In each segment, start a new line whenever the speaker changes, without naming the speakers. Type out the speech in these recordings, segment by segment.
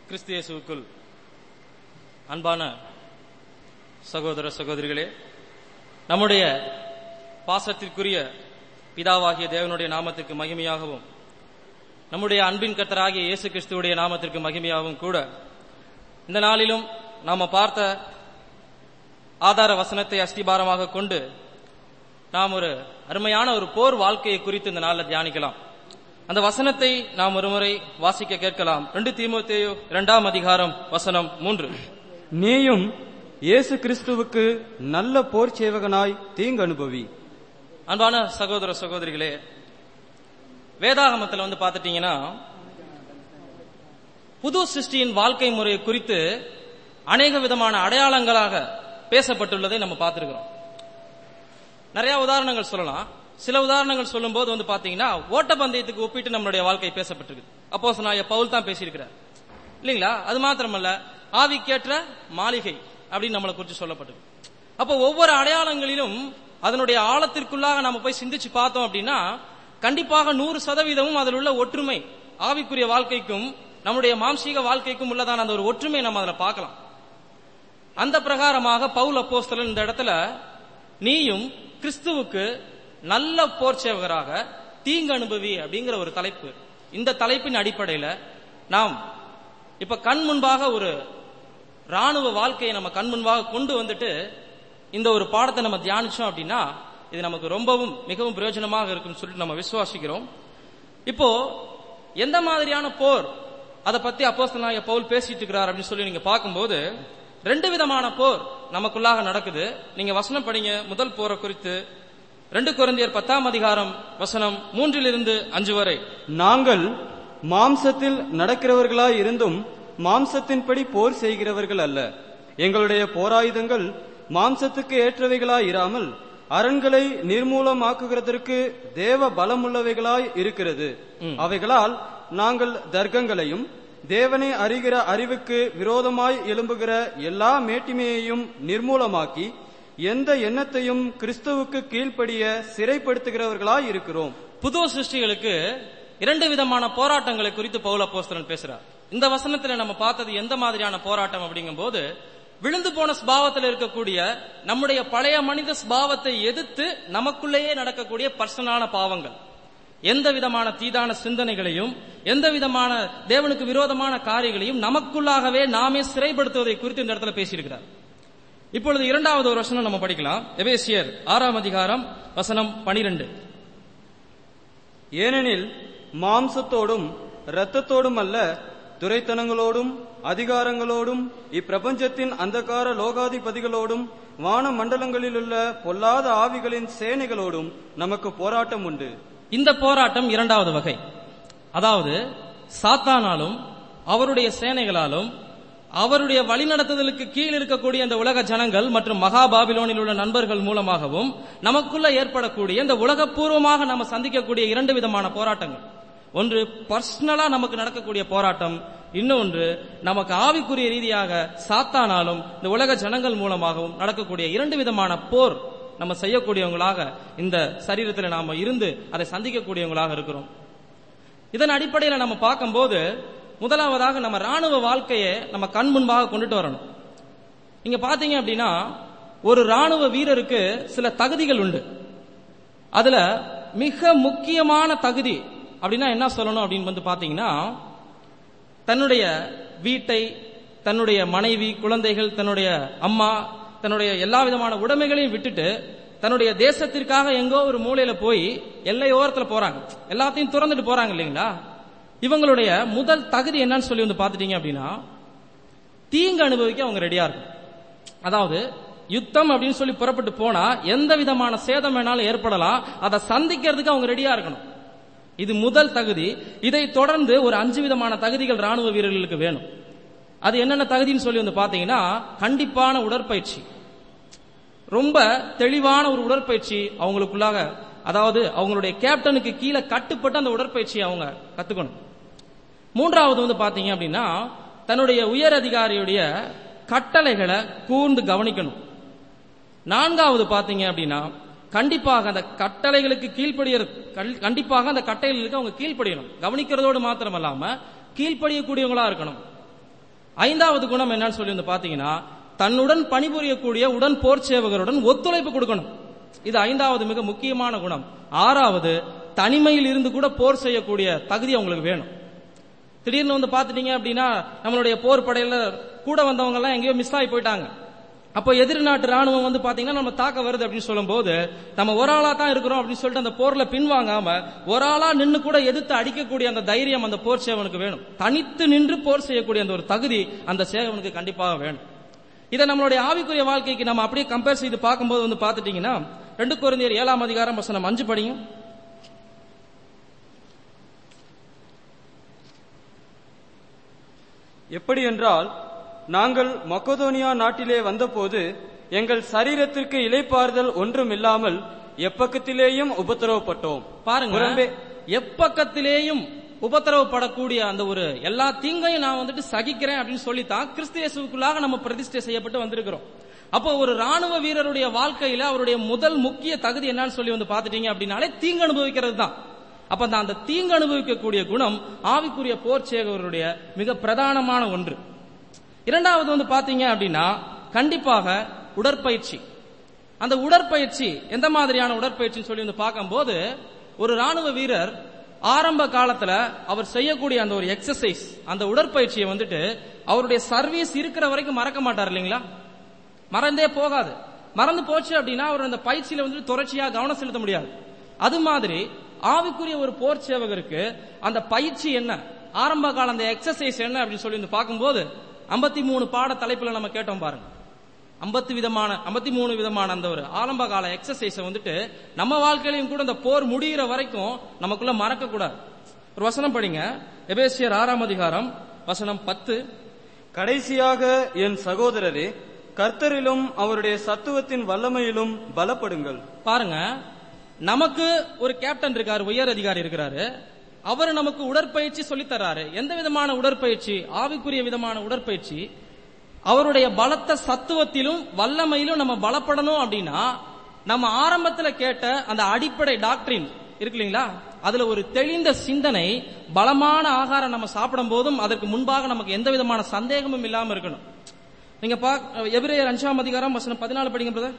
கிறிஸ்து இயேசுவுக்குள் அன்பான சகோதர சகோதரிகளே நம்முடைய பாசத்திற்குரிய பிதாவாகிய தேவனுடைய நாமத்திற்கு மகிமையாகவும் நம்முடைய அன்பின் கர்த்தராகிய இயேசு கிறிஸ்துவுடைய நாமத்திற்கு மகிமையாகவும் கூட இந்த நாளிலும் நாம பார்த்த ஆதார வசனத்தை அஸ்திபாரமாக கொண்டு நாம் ஒரு அருமையான ஒரு போர் வாழ்க்கையை குறித்து இந்த நாளில் தியானிக்கலாம் அந்த வசனத்தை நாம் ஒருமுறை வாசிக்க கேட்கலாம் ரெண்டு தீமோத்தேயு இரண்டாம் அதிகாரம் வசனம் மூன்று
நீயும் இயேசு கிறிஸ்துவுக்கு நல்ல போர் சேவகனாய் தீங்கு அனுபவி
அன்பான சகோதர சகோதரிகளே வேதாகமத்தில் வந்து பார்த்துட்டீங்கன்னா புது சிருஷ்டியின் வாழ்க்கை முறையை குறித்து அநேக விதமான அடையாளங்களாக பேசப்பட்டுள்ளதை நம்ம பார்த்திருக்கிறோம் நிறைய உதாரணங்கள் சொல்லலாம் சில உதாரணங்கள் சொல்லும்போது வந்து பாத்தீங்கன்னா ஓட்டப்பந்தயத்துக்கு ஒப்பிட்டு நம்மளுடைய வாழ்க்கை பேசப்பட்டிருக்கு அப்போ நான் பவுல் தான் பேசியிருக்கிறார் இல்லைங்களா அது மாத்திரமல்ல ஆவிக்கேற்ற மாளிகை அப்படின்னு நம்மளை குறித்து சொல்லப்பட்டிருக்கு அப்போ ஒவ்வொரு அடையாளங்களிலும் அதனுடைய ஆழத்திற்குள்ளாக நம்ம போய் சிந்திச்சு பார்த்தோம் அப்படின்னா கண்டிப்பாக நூறு சதவீதமும் அதில் உள்ள ஒற்றுமை ஆவிக்குரிய வாழ்க்கைக்கும் நம்முடைய மாம்சீக வாழ்க்கைக்கும் உள்ளதான அந்த ஒரு ஒற்றுமை நம்ம அதில் பார்க்கலாம் அந்த பிரகாரமாக பவுல் அப்போஸ்தலன் இந்த இடத்துல நீயும் கிறிஸ்துவுக்கு நல்ல போர் சேவகராக தீங்கு அனுபவி அப்படிங்கிற ஒரு தலைப்பு இந்த தலைப்பின் அடிப்படையில் நாம் இப்ப கண் முன்பாக ஒரு ராணுவ வாழ்க்கையை நம்ம கண் முன்பாக கொண்டு வந்துட்டு இந்த ஒரு பாடத்தை நம்ம தியானிச்சோம் அப்படின்னா இது நமக்கு ரொம்பவும் மிகவும் பிரயோஜனமாக இருக்கும்னு சொல்லிட்டு நம்ம விசுவாசிக்கிறோம் இப்போ எந்த மாதிரியான போர் அதை பத்தி அப்போஸ்தலனாகிய பவுல் பேசிட்டு இருக்கிறார் அப்படின்னு சொல்லி நீங்க பார்க்கும்போது ரெண்டு விதமான போர் நமக்குள்ளாக நடக்குது நீங்க வசனம் படிங்க முதல் போரை குறித்து ரெண்டு குழந்தையர் பத்தாம் அதிகாரம் வசனம் மூன்றிலிருந்து அஞ்சு வரை
நாங்கள் மாம்சத்தில் நடக்கிறவர்களாய் இருந்தும் மாம்சத்தின்படி போர் செய்கிறவர்கள் அல்ல எங்களுடைய போராயுதங்கள் மாம்சத்துக்கு ஏற்றவைகளாய் இராமல் அரண்களை நிர்மூலமாக்குகிறதற்கு தேவ பலமுள்ளவைகளாய் இருக்கிறது அவைகளால் நாங்கள் தர்க்கங்களையும் தேவனை அறிகிற அறிவுக்கு விரோதமாய் எழும்புகிற எல்லா மேட்டிமையையும் நிர்மூலமாக்கி எந்த எண்ணத்தையும் கிறிஸ்துவுக்கு கீழ்ப்படிய சிறைப்படுத்துகிறவர்களாய் இருக்கிறோம்
புது சிருஷ்டிகளுக்கு இரண்டு விதமான போராட்டங்களை குறித்து பவுல போஸ்தலன் பேசுறார் இந்த வசனத்துல நம்ம பார்த்தது எந்த மாதிரியான போராட்டம் அப்படிங்கும்போது விழுந்து போன ஸ்பாவத்தில் இருக்கக்கூடிய நம்முடைய பழைய மனித ஸ்பாவத்தை எதிர்த்து நமக்குள்ளேயே நடக்கக்கூடிய பர்சனான பாவங்கள் எந்த விதமான தீதான சிந்தனைகளையும் எந்த விதமான தேவனுக்கு விரோதமான காரியங்களையும் நமக்குள்ளாகவே நாமே சிறைப்படுத்துவதை குறித்து இந்த இடத்துல பேசியிருக்கிறார் இப்பொழுது இரண்டாவது ஒரு வசனம் நம்ம படிக்கலாம் எபேசியர் ஆறாம் அதிகாரம் வசனம் பனிரெண்டு
ஏனெனில் மாம்சத்தோடும் இரத்தத்தோடும் அல்ல துரைத்தனங்களோடும் அதிகாரங்களோடும் இப்பிரபஞ்சத்தின் அந்தகார லோகாதிபதிகளோடும் வான மண்டலங்களிலுள்ள பொல்லாத ஆவிகளின் சேனைகளோடும் நமக்கு போராட்டம் உண்டு
இந்த போராட்டம் இரண்டாவது வகை அதாவது சாத்தானாலும் அவருடைய சேனைகளாலும் அவருடைய வழிநடத்துதலுக்கு கீழ் இருக்கக்கூடிய இந்த உலக ஜனங்கள் மற்றும் மகாபாபிலோனில் உள்ள நண்பர்கள் மூலமாகவும் நமக்குள்ள ஏற்படக்கூடிய இந்த உலகப்பூர்வமாக நம்ம சந்திக்கக்கூடிய இரண்டு விதமான போராட்டங்கள் ஒன்று பர்சனலா நமக்கு நடக்கக்கூடிய போராட்டம் இன்னொன்று நமக்கு ஆவிக்குரிய ரீதியாக சாத்தானாலும் இந்த உலக ஜனங்கள் மூலமாகவும் நடக்கக்கூடிய இரண்டு விதமான போர் நம்ம செய்யக்கூடியவங்களாக இந்த சரீரத்தில் நாம இருந்து அதை சந்திக்கக்கூடியவங்களாக இருக்கிறோம் இதன் அடிப்படையில் நம்ம பார்க்கும்போது முதலாவதாக நம்ம ராணுவ வாழ்க்கையை நம்ம கண் முன்பாக கொண்டுட்டு வரணும் நீங்க பாத்தீங்க அப்படின்னா ஒரு ராணுவ வீரருக்கு சில தகுதிகள் உண்டு அதுல மிக முக்கியமான தகுதி அப்படின்னா என்ன சொல்லணும் அப்படின்னு வந்து பாத்தீங்கன்னா தன்னுடைய வீட்டை தன்னுடைய மனைவி குழந்தைகள் தன்னுடைய அம்மா தன்னுடைய எல்லா விதமான உடைமைகளையும் விட்டுட்டு தன்னுடைய தேசத்திற்காக எங்கோ ஒரு மூலையில போய் எல்லையோரத்துல போறாங்க எல்லாத்தையும் துறந்துட்டு போறாங்க இல்லைங்களா இவங்களுடைய முதல் தகுதி என்னன்னு சொல்லி வந்து பாத்துட்டீங்க அப்படின்னா தீங்கு அனுபவிக்க அவங்க ரெடியா இருக்கும் அதாவது யுத்தம் அப்படின்னு சொல்லி புறப்பட்டு போனா எந்த விதமான சேதம் வேணாலும் ஏற்படலாம் அதை சந்திக்கிறதுக்கு அவங்க ரெடியா இருக்கணும் இது முதல் தகுதி இதை தொடர்ந்து ஒரு அஞ்சு விதமான தகுதிகள் ராணுவ வீரர்களுக்கு வேணும் அது என்னென்ன தகுதின்னு சொல்லி வந்து பாத்தீங்கன்னா கண்டிப்பான உடற்பயிற்சி ரொம்ப தெளிவான ஒரு உடற்பயிற்சி அவங்களுக்குள்ளாக அதாவது அவங்களுடைய கேப்டனுக்கு கீழே கட்டுப்பட்டு அந்த உடற்பயிற்சியை அவங்க கத்துக்கணும் மூன்றாவது வந்து பாத்தீங்க அப்படின்னா தன்னுடைய உயர் அதிகாரியுடைய கட்டளைகளை கூர்ந்து கவனிக்கணும் நான்காவது பாத்தீங்க அப்படின்னா கண்டிப்பாக அந்த கட்டளைகளுக்கு கீழ்ப்படிய கண்டிப்பாக அந்த கட்டளைகளுக்கு அவங்க கீழ்ப்படியணும் கவனிக்கிறதோடு மாத்திரமல்லாம கீழ்ப்படியக்கூடியவங்களா இருக்கணும் ஐந்தாவது குணம் என்னன்னு சொல்லி வந்து பாத்தீங்கன்னா தன்னுடன் பணிபுரியக்கூடிய உடன் போர் சேவகருடன் ஒத்துழைப்பு கொடுக்கணும் இது ஐந்தாவது மிக முக்கியமான குணம் ஆறாவது தனிமையில் இருந்து கூட போர் செய்யக்கூடிய தகுதி அவங்களுக்கு வேணும் திடீர்னு வந்து பாத்துட்டீங்க அப்படின்னா நம்மளுடைய போர் படையில கூட வந்தவங்க எல்லாம் எங்கேயோ மிஸ் ஆகி போயிட்டாங்க அப்போ எதிர் நாட்டு ராணுவம் வந்து பாத்தீங்கன்னா நம்ம தாக்க வருது அப்படின்னு சொல்லும்போது நம்ம ஒரு ஆளா தான் இருக்கிறோம் அப்படின்னு சொல்லிட்டு அந்த போர்ல பின்வாங்காம ஒரு ஆளா நின்னு கூட எதிர்த்து அடிக்கக்கூடிய அந்த தைரியம் அந்த போர் சேவனுக்கு வேணும் தனித்து நின்று போர் செய்யக்கூடிய அந்த ஒரு தகுதி அந்த சேவனுக்கு கண்டிப்பாக வேணும் இதை நம்மளுடைய ஆவிக்குரிய வாழ்க்கைக்கு நம்ம அப்படியே கம்பேர் செய்து பார்க்கும்போது வந்து பாத்துட்டீங்கன்னா ரெண்டு குழந்தையர் ஏழாம் அதிகாரம் வசனம் அஞ்சு படியும்
எப்படி என்றால் நாங்கள் மக்கதோனியா நாட்டிலே வந்தபோது எங்கள் சரீரத்திற்கு இலைப்பாறுதல் ஒன்றும் இல்லாமல் எப்பக்கத்திலேயும் உபத்திரவப்பட்டோம்
பாருங்க
புறம்பே
எப்பக்கத்திலேயும் உபத்திரவப்படக்கூடிய அந்த ஒரு எல்லா தீங்கையும் நான் வந்துட்டு சகிக்கிறேன் அப்படின்னு சொல்லித்தான் கிறிஸ்து இயேசுவுக்குள்ளாக நம்ம பிரதிஷ்டை செய்யப்பட்டு வந்திருக்கிறோம் அப்போ ஒரு ராணுவ வீரருடைய வாழ்க்கையில அவருடைய முதல் முக்கிய தகுதி என்னன்னு சொல்லி வந்து பாத்துட்டீங்க அப்படின்னாலே தீங்கு அனுபவிக்கிறது தான் அப்ப அந்த- அந்த தீங்கு அனுபவிக்கக்கூடிய குணம் ஆவிக்குரிய போர் சேவகருடைய மிக பிரதானமான ஒன்று இரண்டாவது வந்து பாத்தீங்க அப்படின்னா கண்டிப்பாக உடற்பயிற்சி அந்த உடற்பயிற்சி எந்த மாதிரியான உடற்பயிற்சின்னு சொல்லி வந்து பார்க்கும்போது ஒரு ராணுவ வீரர் ஆரம்ப காலத்துல அவர் செய்யக்கூடிய அந்த ஒரு எக்ஸசைஸ் அந்த உடற்பயிற்சியை வந்துட்டு அவருடைய சர்வீஸ் இருக்கிற வரைக்கும் மறக்க மாட்டார் இல்லைங்களா மறந்தே போகாது மறந்து போச்சு அப்படின்னா அவர் அந்த பயிற்சியில வந்துட்டு தொடர்ச்சியா கவனம் செலுத்த முடியாது அது மாதிரி ஆவிக்குரிய ஒரு போர் சேவகருக்கு அந்த பயிற்சி என்ன ஆரம்ப கால அந்த எக்ஸசைஸ் என்ன அப்படின்னு சொல்லி வந்து பார்க்கும்போது ஐம்பத்தி மூணு பாட தலைப்புல நம்ம கேட்டோம் பாருங்க ஐம்பத்தி விதமான ஐம்பத்தி மூணு விதமான அந்த ஒரு ஆரம்ப கால எக்ஸசைஸை வந்துட்டு நம்ம வாழ்க்கையிலையும் கூட இந்த போர் முடிகிற வரைக்கும் நமக்குள்ள மறக்க கூடாது ஒரு வசனம் படிங்க எபேசியர் ஆறாம் அதிகாரம் வசனம் பத்து
கடைசியாக என் சகோதரரே கர்த்தரிலும் அவருடைய சத்துவத்தின் வல்லமையிலும் பலப்படுங்கள்
பாருங்க நமக்கு ஒரு கேப்டன் இருக்காரு உயர் அதிகாரி இருக்கிறாரு அவர் நமக்கு உடற்பயிற்சி சொல்லித் தர்றாரு எந்த விதமான உடற்பயிற்சி ஆவிக்குரிய விதமான உடற்பயிற்சி அவருடைய பலத்த சத்துவத்திலும் வல்லமையிலும் நம்ம பலப்படணும் அப்படின்னா நம்ம ஆரம்பத்துல கேட்ட அந்த அடிப்படை டாக்டரின் இருக்கு இல்லைங்களா அதுல ஒரு தெளிந்த சிந்தனை பலமான ஆகாரம் நம்ம சாப்பிடும் போதும் அதற்கு முன்பாக நமக்கு எந்த விதமான சந்தேகமும் இல்லாம இருக்கணும் நீங்க பா எபிரேயர் அஞ்சாம் அதிகாரம் வசனம் பதினாலு படிங்க பிரதர்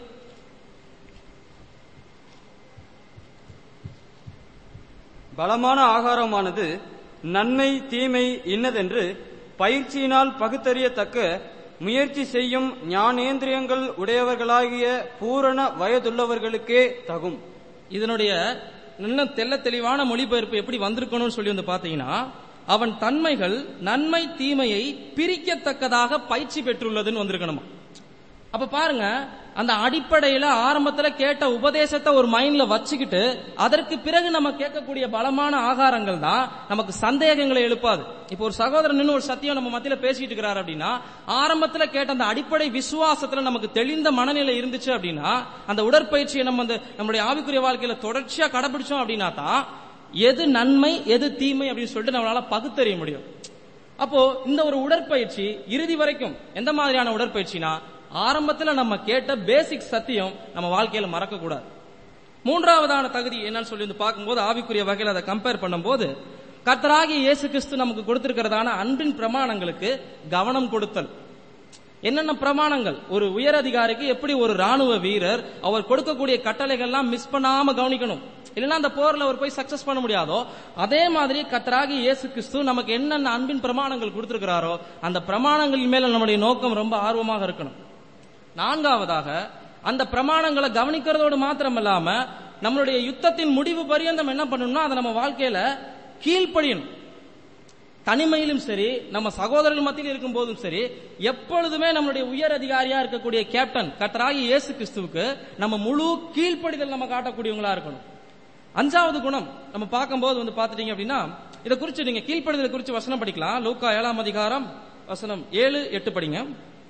பலமான ஆகாரமானது நன்மை தீமை இன்னதென்று பயிற்சியினால் பகுத்தறியத்தக்க முயற்சி செய்யும் ஞானேந்திரியங்கள் உடையவர்களாகிய பூரண வயதுள்ளவர்களுக்கே தகும்
இதனுடைய இன்னும் தெள்ள தெளிவான மொழிபெயர்ப்பு எப்படி வந்திருக்கணும்னு சொல்லி வந்து பாத்தீங்கன்னா அவன் தன்மைகள் நன்மை தீமையை பிரிக்கத்தக்கதாக பயிற்சி பெற்றுள்ளதுன்னு வந்திருக்கணுமா அப்ப பாருங்க அந்த அடிப்படையில ஆரம்பத்துல கேட்ட உபதேசத்தை ஒரு மைண்ட்ல வச்சுக்கிட்டு அதற்கு பிறகு நம்ம கேட்கக்கூடிய பலமான ஆகாரங்கள் தான் நமக்கு சந்தேகங்களை எழுப்பாது இப்போ ஒரு சகோதரன் நின்னு ஒரு சத்தியம் நம்ம மத்தியில பேசிட்டு இருக்கிறாரு அப்படின்னா ஆரம்பத்துல கேட்ட அந்த அடிப்படை விசுவாசத்துல நமக்கு தெளிந்த மனநிலை இருந்துச்சு அப்படின்னா அந்த உடற்பயிற்சியை நம்ம அந்த நம்முடைய ஆவிக்குரிய வாழ்க்கையில தொடர்ச்சியா கடைபிடிச்சோம் அப்படின்னா தான் எது நன்மை எது தீமை அப்படின்னு சொல்லிட்டு நம்மளால பகுத்தறிய முடியும் அப்போ இந்த ஒரு உடற்பயிற்சி இறுதி வரைக்கும் எந்த மாதிரியான உடற்பயிற்சினா ஆரம்பத்துல நம்ம கேட்ட பேசிக் சத்தியம் நம்ம வாழ்க்கையில மறக்க கூடாது மூன்றாவதான தகுதி என்னன்னு சொல்லி வந்து பார்க்கும்போது ஆவிக்குரிய வகையில் அதை கம்பேர் பண்ணும்போது கர்த்தராகிய இயேசு கிறிஸ்து நமக்கு கொடுத்திருக்கிறதான அன்பின் பிரமாணங்களுக்கு கவனம் கொடுத்தல் என்னென்ன பிரமாணங்கள் ஒரு உயர் அதிகாரிக்கு எப்படி ஒரு ராணுவ வீரர் அவர் கொடுக்கக்கூடிய கட்டளைகள்லாம் மிஸ் பண்ணாம கவனிக்கணும் இல்லைன்னா அந்த போர்ல அவர் போய் சக்சஸ் பண்ண முடியாதோ அதே மாதிரி கத்தராகி இயேசு கிறிஸ்து நமக்கு என்னென்ன அன்பின் பிரமாணங்கள் கொடுத்திருக்கிறாரோ அந்த பிரமாணங்களின் மேல நம்முடைய நோக்கம் ரொம்ப ஆர்வமாக இருக்கணும் நான்காவதாக அந்த பிரமாணங்களை கவனிக்கிறதோடு மாத்திரமல்லாம நம்மளுடைய யுத்தத்தின் முடிவு பரியந்தம் என்ன பண்ணணும்னா அதை நம்ம வாழ்க்கையில கீழ்ப்படியணும் தனிமையிலும் சரி நம்ம சகோதரர்கள் மத்தியில் இருக்கும் போதும் சரி எப்பொழுதுமே நம்மளுடைய உயர் அதிகாரியா இருக்கக்கூடிய கேப்டன் கத்தராகி இயேசு கிறிஸ்துவுக்கு நம்ம முழு கீழ்ப்படிதல் நம்ம காட்டக்கூடியவங்களா இருக்கணும் அஞ்சாவது குணம் நம்ம பார்க்கும்போது வந்து பார்த்துட்டீங்க அப்படின்னா இதை குறித்து நீங்க கீழ்ப்படிதலை குறித்து வசனம் படிக்கலாம் லூக்கா ஏழாம் அதிகாரம் வசனம் ஏழு எட்டு படிங்க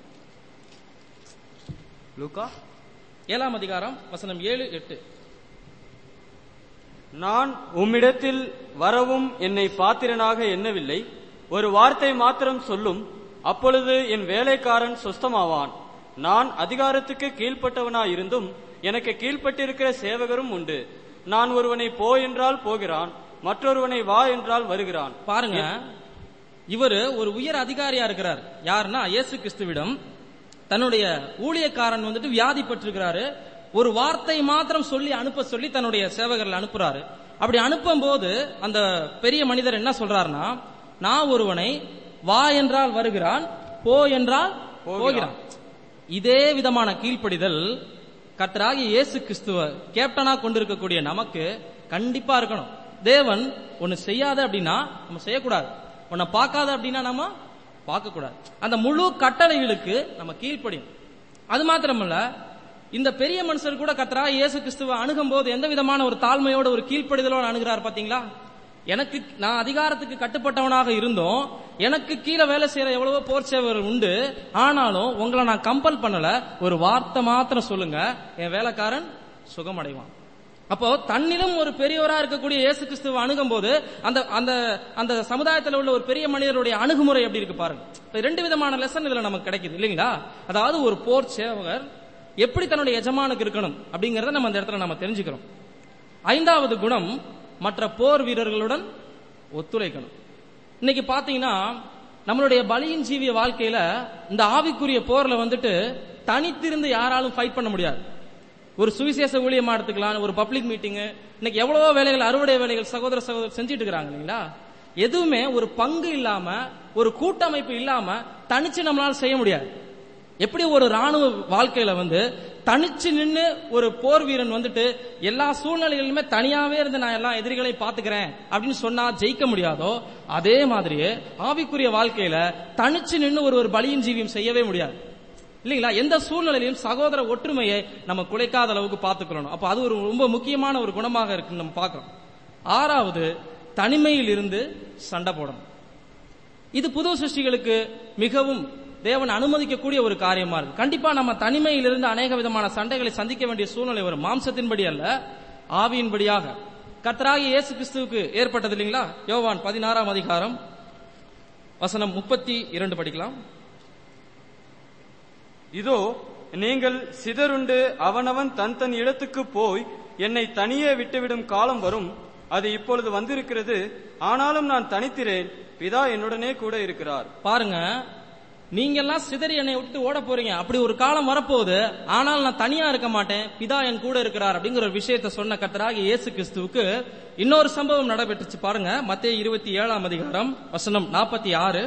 லூக்கா
ஏழாம் அதிகாரம் வசனம் ஏழு எட்டு
நான் உம்மிடத்தில் வரவும் என்னை பாத்திரனாக எண்ணவில்லை ஒரு வார்த்தை மாத்திரம் சொல்லும் அப்பொழுது என் வேலைக்காரன் சுஸ்தமாவான் நான் அதிகாரத்துக்கு கீழ்ப்பட்டவனாயிருந்தும் எனக்கு கீழ்ப்பட்டிருக்கிற சேவகரும் உண்டு நான் ஒருவனை போ என்றால் போகிறான் மற்றொருவனை வா என்றால் வருகிறான்
பாருங்க இவர் ஒரு உயர் அதிகாரியா இருக்கிறார் யாருன்னா இயேசு கிறிஸ்துவிடம் தன்னுடைய ஊழியக்காரன் வந்துட்டு வியாதிப்பட்டிருக்கிறாரு ஒரு வார்த்தை மாத்திரம் சொல்லி அனுப்ப சொல்லி தன்னுடைய சேவகர்கள் அனுப்புறாரு அப்படி அனுப்பும் போது அந்த பெரிய மனிதர் என்ன சொல்றாருன்னா நான் ஒருவனை வா என்றால் வருகிறான் போ என்றால் போகிறான் இதே விதமான கீழ்ப்படிதல் கர்த்தராகிய இயேசு கிறிஸ்துவ கேப்டனா கொண்டிருக்கக்கூடிய நமக்கு கண்டிப்பா இருக்கணும் தேவன் ஒன்னு செய்யாத அப்படின்னா நம்ம செய்யக்கூடாது உன்னை பார்க்காத அப்படின்னா நம்ம பார்க்க கூடாது அந்த முழு கட்டளைகளுக்கு நம்ம கீழ்ப்படியும் அது மாத்திரமல்ல இந்த பெரிய மனுஷர் கூட கத்தரா இயேசு கிறிஸ்துவ அணுகும் போது எந்த விதமான ஒரு தாழ்மையோட ஒரு கீழ்ப்படிதலோட அணுகிறார் பாத்தீங்களா எனக்கு நான் அதிகாரத்துக்கு கட்டுப்பட்டவனாக இருந்தோம் எனக்கு கீழே வேலை செய்யற எவ்வளவோ போர் சேவர்கள் உண்டு ஆனாலும் உங்களை நான் கம்பல் பண்ணல ஒரு வார்த்தை மாத்திரம் சொல்லுங்க என் வேலைக்காரன் சுகமடைவான் அப்போ தன்னிலும் ஒரு பெரியவரா இருக்கக்கூடிய இயேசு கிறிஸ்துவ அணுகும் போது அந்த அந்த அந்த சமுதாயத்தில் உள்ள ஒரு பெரிய மனிதருடைய அணுகுமுறை எப்படி இருக்கு பாருங்க இப்ப ரெண்டு விதமான லெசன் இதுல நமக்கு கிடைக்குது இல்லைங்களா அதாவது ஒரு போர் சேவகர் எப்படி தன்னுடைய எஜமானுக்கு இருக்கணும் அப்படிங்கறத நம்ம அந்த இடத்துல நம்ம தெரிஞ்சுக்கிறோம் ஐந்தாவது குணம் மற்ற போர் வீரர்களுடன் ஒத்துழைக்கணும் இன்னைக்கு பாத்தீங்கன்னா நம்மளுடைய பலியின் ஜீவிய வாழ்க்கையில இந்த ஆவிக்குரிய போர்ல வந்துட்டு தனித்திருந்து யாராலும் ஃபைட் பண்ண முடியாது ஒரு சுவிசேஷ ஊழியமா எடுத்துக்கலாம் ஒரு பப்ளிக் மீட்டிங் இன்னைக்கு எவ்வளவோ வேலைகள் அறுவடை வேலைகள் சகோதர சகோதரர் செஞ்சுட்டு இருக்கிறாங்க இல்லைங்களா எதுவுமே ஒரு பங்கு இல்லாம ஒரு கூட்டமைப்பு இல்லாம தனிச்சு நம்மளால செய்ய முடியாது எப்படி ஒரு ராணுவ வாழ்க்கையில வந்து தனிச்சு நின்னு ஒரு போர் வீரன் வந்துட்டு எல்லா சூழ்நிலைகளிலுமே தனியாவே இருந்து நான் எல்லா எதிரிகளையும் பாத்துக்கிறேன் அப்படின்னு சொன்னா ஜெயிக்க முடியாதோ அதே மாதிரியே ஆவிக்குரிய வாழ்க்கையில தனிச்சு நின்னு ஒரு ஒரு பலியின் ஜீவியம் செய்யவே முடியாது இல்லைங்களா எந்த சூழ்நிலையிலும் சகோதர ஒற்றுமையை நம்ம குலைக்காத அளவுக்கு பார்த்துக்கணும் அப்ப அது ஒரு ரொம்ப முக்கியமான ஒரு குணமாக இருக்குன்னு நம்ம பார்க்கிறோம் ஆறாவது தனிமையில் இருந்து சண்டை போடணும் இது புது சிருஷ்டிகளுக்கு மிகவும் தேவன் அனுமதிக்கக்கூடிய ஒரு காரியமா இருக்கு கண்டிப்பா நம்ம தனிமையிலிருந்து அநேக விதமான சண்டைகளை சந்திக்க வேண்டிய சூழ்நிலை வரும் மாம்சத்தின்படி அல்ல ஆவியின்படியாக கர்த்தராகிய இயேசு கிறிஸ்துவுக்கு ஏற்பட்டது இல்லைங்களா யோவான் பதினாறாம் அதிகாரம் வசனம் முப்பத்தி இரண்டு படிக்கலாம்
இதோ நீங்கள் சிதறுண்டு அவனவன் தன் தன் இடத்துக்கு போய் என்னை தனியே விட்டுவிடும் காலம் வரும் அது இப்பொழுது வந்திருக்கிறது ஆனாலும் நான் தனித்திரேன் பிதா என்னுடனே கூட இருக்கிறார்
பாருங்க நீங்க எல்லாம் சிதறி என்னை விட்டு ஓட போறீங்க அப்படி ஒரு காலம் வரப்போகுது ஆனால் நான் தனியா இருக்க மாட்டேன் பிதா என் கூட இருக்கிறார் அப்படிங்கிற ஒரு விஷயத்தை சொன்ன கத்தராக இயேசு கிறிஸ்துவுக்கு இன்னொரு சம்பவம் நடைபெற்றுச்சு பாருங்க மத்திய இருபத்தி ஏழாம் அதிகாரம் வசனம் நாற்பத்தி ஆறு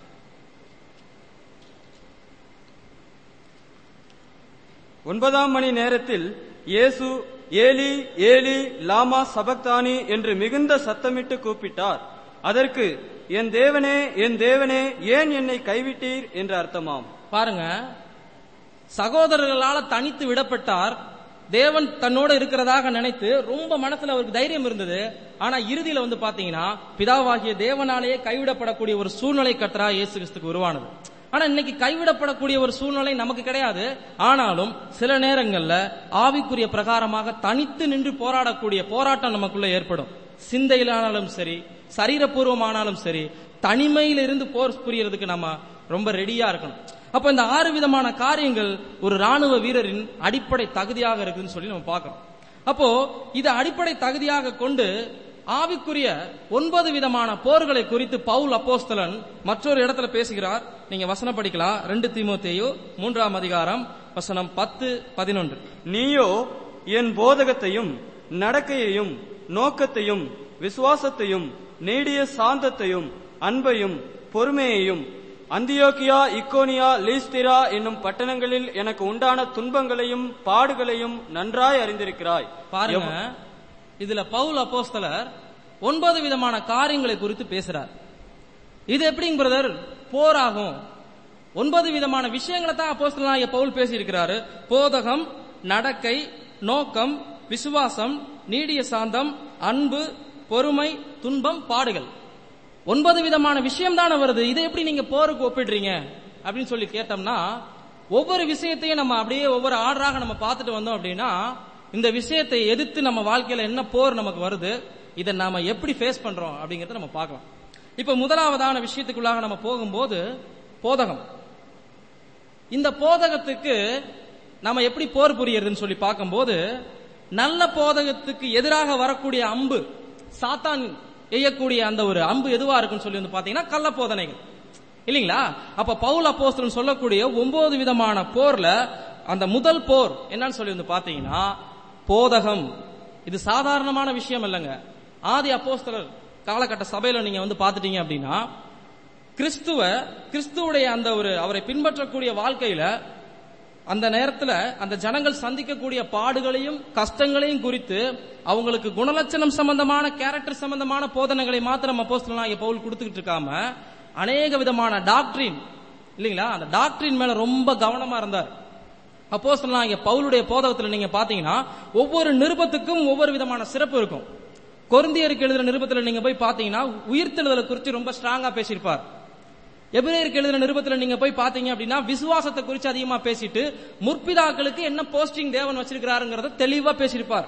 ஒன்பதாம் மணி நேரத்தில் இயேசு ஏலி ஏலி லாமா சபக்தானி என்று மிகுந்த சத்தமிட்டு கூப்பிட்டார் அதற்கு என் தேவனே என் தேவனே ஏன் என்னை கைவிட்டீர் என்று அர்த்தமாம்
பாருங்க சகோதரர்களால தனித்து விடப்பட்டார் தேவன் தன்னோட இருக்கிறதாக நினைத்து ரொம்ப மனசுல அவருக்கு தைரியம் இருந்தது ஆனா இறுதியில வந்து பாத்தீங்கன்னா பிதாவாகிய தேவனாலேயே கைவிடப்படக்கூடிய ஒரு சூழ்நிலை கத்தரா இயேசு கிறிஸ்துக்கு உருவானது ஆனா இன்னைக்கு கைவிடப்படக்கூடிய ஒரு சூழ்நிலை நமக்கு கிடையாது ஆனாலும் சில நேரங்கள்ல ஆவிக்குரிய பிரகாரமாக தனித்து நின்று போராடக்கூடிய போராட்டம் நமக்குள்ள ஏற்படும் சிந்தையிலானாலும் சரி சரீரபூர்வமானாலும் சரி தனிமையில இருந்து போர் புரியறதுக்கு நம்ம ரொம்ப ரெடியா இருக்கணும் அப்ப இந்த ஆறு விதமான காரியங்கள் ஒரு ராணுவ வீரரின் அடிப்படை தகுதியாக இருக்குன்னு சொல்லி நம்ம பார்க்கிறோம் அப்போ இது அடிப்படை தகுதியாக கொண்டு ஆவிக்குரிய ஒன்பது விதமான போர்களை குறித்து பவுல் அப்போஸ்தலன் மற்றொரு இடத்துல பேசுகிறார் நீங்க வசனம் படிக்கலாம் ரெண்டு தீமோத்தேயு மூன்றாம் அதிகாரம் வசனம் பத்து பதினொன்று
நீயோ என் போதகத்தையும் நடக்கையையும் நோக்கத்தையும் விசுவாசத்தையும் நீடிய சாந்தத்தையும் அன்பையும் பொறுமையையும் அந்தியோக்கியா இக்கோனியா லீஸ்திரா என்னும் பட்டணங்களில் எனக்கு உண்டான துன்பங்களையும் பாடுகளையும் நன்றாய் அறிந்திருக்கிறாய்
பாருங்க இதுல பவுல் அப்போஸ்தலர் ஒன்பது விதமான காரியங்களை குறித்து பேசுறார் இது எப்படிங்க பிரதர் போராகும் ஒன்பது விதமான விஷயங்களை தான் அப்போஸ்தலனாகிய பவுல் பேசி இருக்கிறாரு போதகம் நடக்கை நோக்கம் விசுவாசம் நீடிய சாந்தம் அன்பு பொறுமை துன்பம் பாடுகள் ஒன்பது விதமான விஷயம் தானே வருது இதை எப்படி நீங்க போருக்கு ஒப்பிடுறீங்க அப்படின்னு சொல்லி கேட்டோம்னா ஒவ்வொரு விஷயத்தையும் நம்ம அப்படியே ஒவ்வொரு ஆர்டராக நம்ம பார்த்துட்டு வந்தோம் அப்படின்னா இந்த விஷயத்தை எதிர்த்து நம்ம வாழ்க்கையில என்ன போர் நமக்கு வருது இதை நாம எப்படி ஃபேஸ் பண்றோம் அப்படிங்கறத நம்ம பார்க்கலாம் இப்ப முதலாவதான விஷயத்துக்குள்ளாக நம்ம போகும்போது போதகம் இந்த போதகத்துக்கு நம்ம எப்படி போர் புரியறதுன்னு சொல்லி பார்க்கும்போது நல்ல போதகத்துக்கு எதிராக வரக்கூடிய அம்பு சாத்தான் எய்யக்கூடிய அந்த ஒரு அம்பு எதுவா இருக்குன்னு சொல்லி வந்து பாத்தீங்கன்னா கள்ள போதனைகள் இல்லீங்களா அப்ப பவுல் அப்போஸ்தலன் சொல்லக்கூடிய ஒன்பது விதமான போர்ல அந்த முதல் போர் என்னன்னு சொல்லி வந்து பாத்தீங்கன்னா போதகம் இது சாதாரணமான விஷயம் இல்லைங்க ஆதி அப்போஸ்தலர் காலகட்ட சபையில நீங்க வந்து பாத்துட்டீங்க அப்படின்னா கிறிஸ்துவ கிறிஸ்துவுடைய அந்த ஒரு அவரை பின்பற்றக்கூடிய வாழ்க்கையில அந்த நேரத்துல அந்த ஜனங்கள் சந்திக்கக்கூடிய பாடுகளையும் கஷ்டங்களையும் குறித்து அவங்களுக்கு குணலட்சணம் சம்பந்தமான கேரக்டர் சம்பந்தமான போதனைகளை மாத்திரம் அப்போஸ்தலனாகிய பவுல் கொடுத்துக்கிட்டு இருக்காம அநேக விதமான டாக்டரின் இல்லைங்களா அந்த டாக்டரின் மேல ரொம்ப கவனமா இருந்தார் அப்போஸ்தலனாகிய பவுலுடைய போதகத்துல நீங்க பாத்தீங்கன்னா ஒவ்வொரு நிருபத்துக்கும் ஒவ்வொரு விதமான சிறப்பு இருக்கும் கொருந்தியருக்கு எழுதுற நிருபத்துல நீங்க போய் பாத்தீங்கன்னா உயிர்த்தெழுதலை குறித்து ரொம்ப ஸ்ட்ராங்கா பேசியிருப்பார் எபிரேயருக்கு எழுதின நிருபத்துல நீங்க போய் பாத்தீங்க அப்படின்னா விசுவாசத்தை குறித்து அதிகமா பேசிட்டு முற்பிதாக்களுக்கு என்ன போஸ்டிங் தேவன் வச்சிருக்கிறாருங்கிறத தெளிவா பேசியிருப்பார்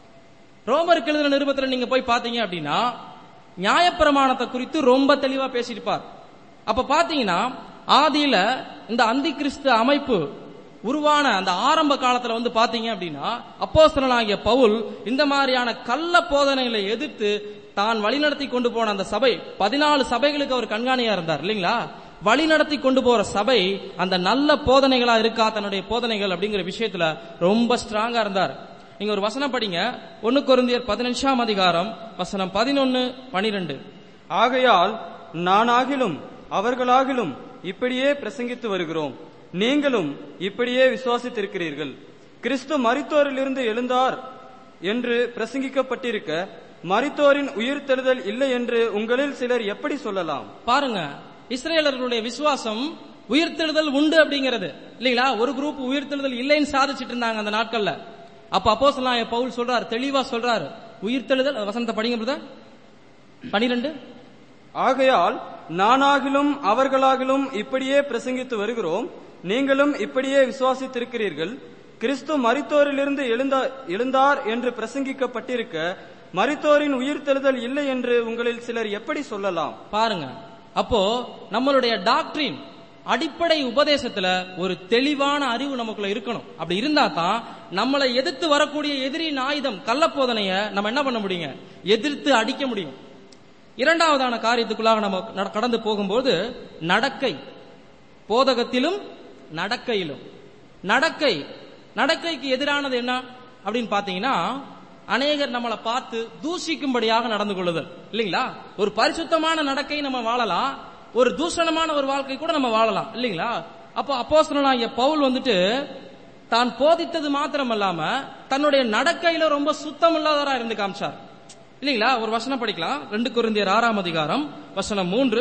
ரோமருக்கு எழுதின நிருபத்துல நீங்க போய் பாத்தீங்க அப்படின்னா நியாயப்பிரமாணத்தை குறித்து ரொம்ப தெளிவா பேசியிருப்பார் அப்ப பாத்தீங்கன்னா ஆதியில இந்த அந்தி கிறிஸ்து அமைப்பு உருவான அந்த ஆரம்ப காலத்துல வந்து பாத்தீங்க அப்படின்னா அப்போஸ்தலனாகிய பவுல் இந்த மாதிரியான கள்ள போதனைகளை எதிர்த்து தான் வழிநடத்தி கொண்டு போன அந்த சபை பதினாலு சபைகளுக்கு அவர் கண்காணியா இருந்தார் இல்லைங்களா வழிநடத்தி கொண்டு போற சபை அந்த நல்ல போதனைகளா இருக்கா தன்னுடைய போதனைகள் அப்படிங்கிற விஷயத்துல ரொம்ப ஸ்ட்ராங்கா இருந்தார் நீங்க ஒரு வசனம் படிங்க ஒன்னு கொருந்தியர் பதினஞ்சாம் அதிகாரம் வசனம் பதினொன்னு பனிரெண்டு
ஆகையால் நானாகிலும் அவர்களாகிலும் இப்படியே பிரசங்கித்து வருகிறோம் நீங்களும் இப்படியே விசுவாசித்திருக்கிறீர்கள் கிறிஸ்து மரித்தோரிலிருந்து எழுந்தார் என்று பிரசங்கிக்கப்பட்டிருக்க மரித்தோரின் உயிர்த்தெழுதல் இல்லை என்று உங்களில் சிலர் எப்படி சொல்லலாம்
பாருங்க இஸ்ரேலர்களுடைய விசுவாசம் உயிர்த்தெழுதல் உண்டு அப்படிங்கிறது இல்லைங்களா ஒரு குரூப் உயிர்த்தெழுதல் இல்லைன்னு சாதிச்சிட்டு இருந்தாங்க அந்த நாட்கள்ல அப்ப அப்போ பவுல் சொல்றாரு தெளிவா சொல்றாரு உயிர்த்தெழுதல் அது வசனத்தை படிங்க பிரதர் பனிரெண்டு
ஆகையால் நானாகிலும் அவர்களாகிலும் இப்படியே பிரசங்கித்து வருகிறோம் நீங்களும் இப்படியே விசுவாசித்திருக்கிறீர்கள் கிறிஸ்து மரித்தோரிலிருந்து எழுந்தா எழுந்தார் என்று பிரசங்கிக்கப்பட்டிருக்க மரித்தோரின் உயிர்த்தெழுதல் இல்லை என்று உங்களில் சிலர் எப்படி சொல்லலாம்
பாருங்க அப்போ நம்மளுடைய டாக்டரின் அடிப்படை உபதேசத்துல ஒரு தெளிவான அறிவு நமக்குள்ள இருக்கணும் அப்படி இருந்தா தான் நம்மளை எதிர்த்து வரக்கூடிய எதிரின் ஆயுதம் கள்ளப்போதனைய நம்ம என்ன பண்ண முடியுங்க எதிர்த்து அடிக்க முடியும் இரண்டாவதான காரியத்துக்குள்ளாக நம்ம நட- கடந்து போகும்போது நடக்கை போதகத்திலும் நடக்கையிலும் நடக்கை நடக்கைக்கு எதிரானது என்ன அப்படின்னு பாத்தீங்கன்னா அநேகர் நம்மளை பார்த்து தூஷிக்கும்படியாக நடந்து கொள்ளுதல் இல்லைங்களா ஒரு பரிசுத்தமான நடக்கை நம்ம வாழலாம் ஒரு தூஷணமான ஒரு வாழ்க்கை கூட நம்ம வாழலாம் இல்லைங்களா அப்போ அப்போஸ்தலனாகிய பவுல் வந்துட்டு தான் போதித்தது மாத்திரம் அல்லாம தன்னுடைய நடக்கையில ரொம்ப சுத்தம் இல்லாதவரா இருந்து காமிச்சார் இல்லைங்களா ஒரு வசனம் படிக்கலாம் ரெண்டு கொரிந்தியர் ஆறாம் அதிகாரம் வசனம் மூன்று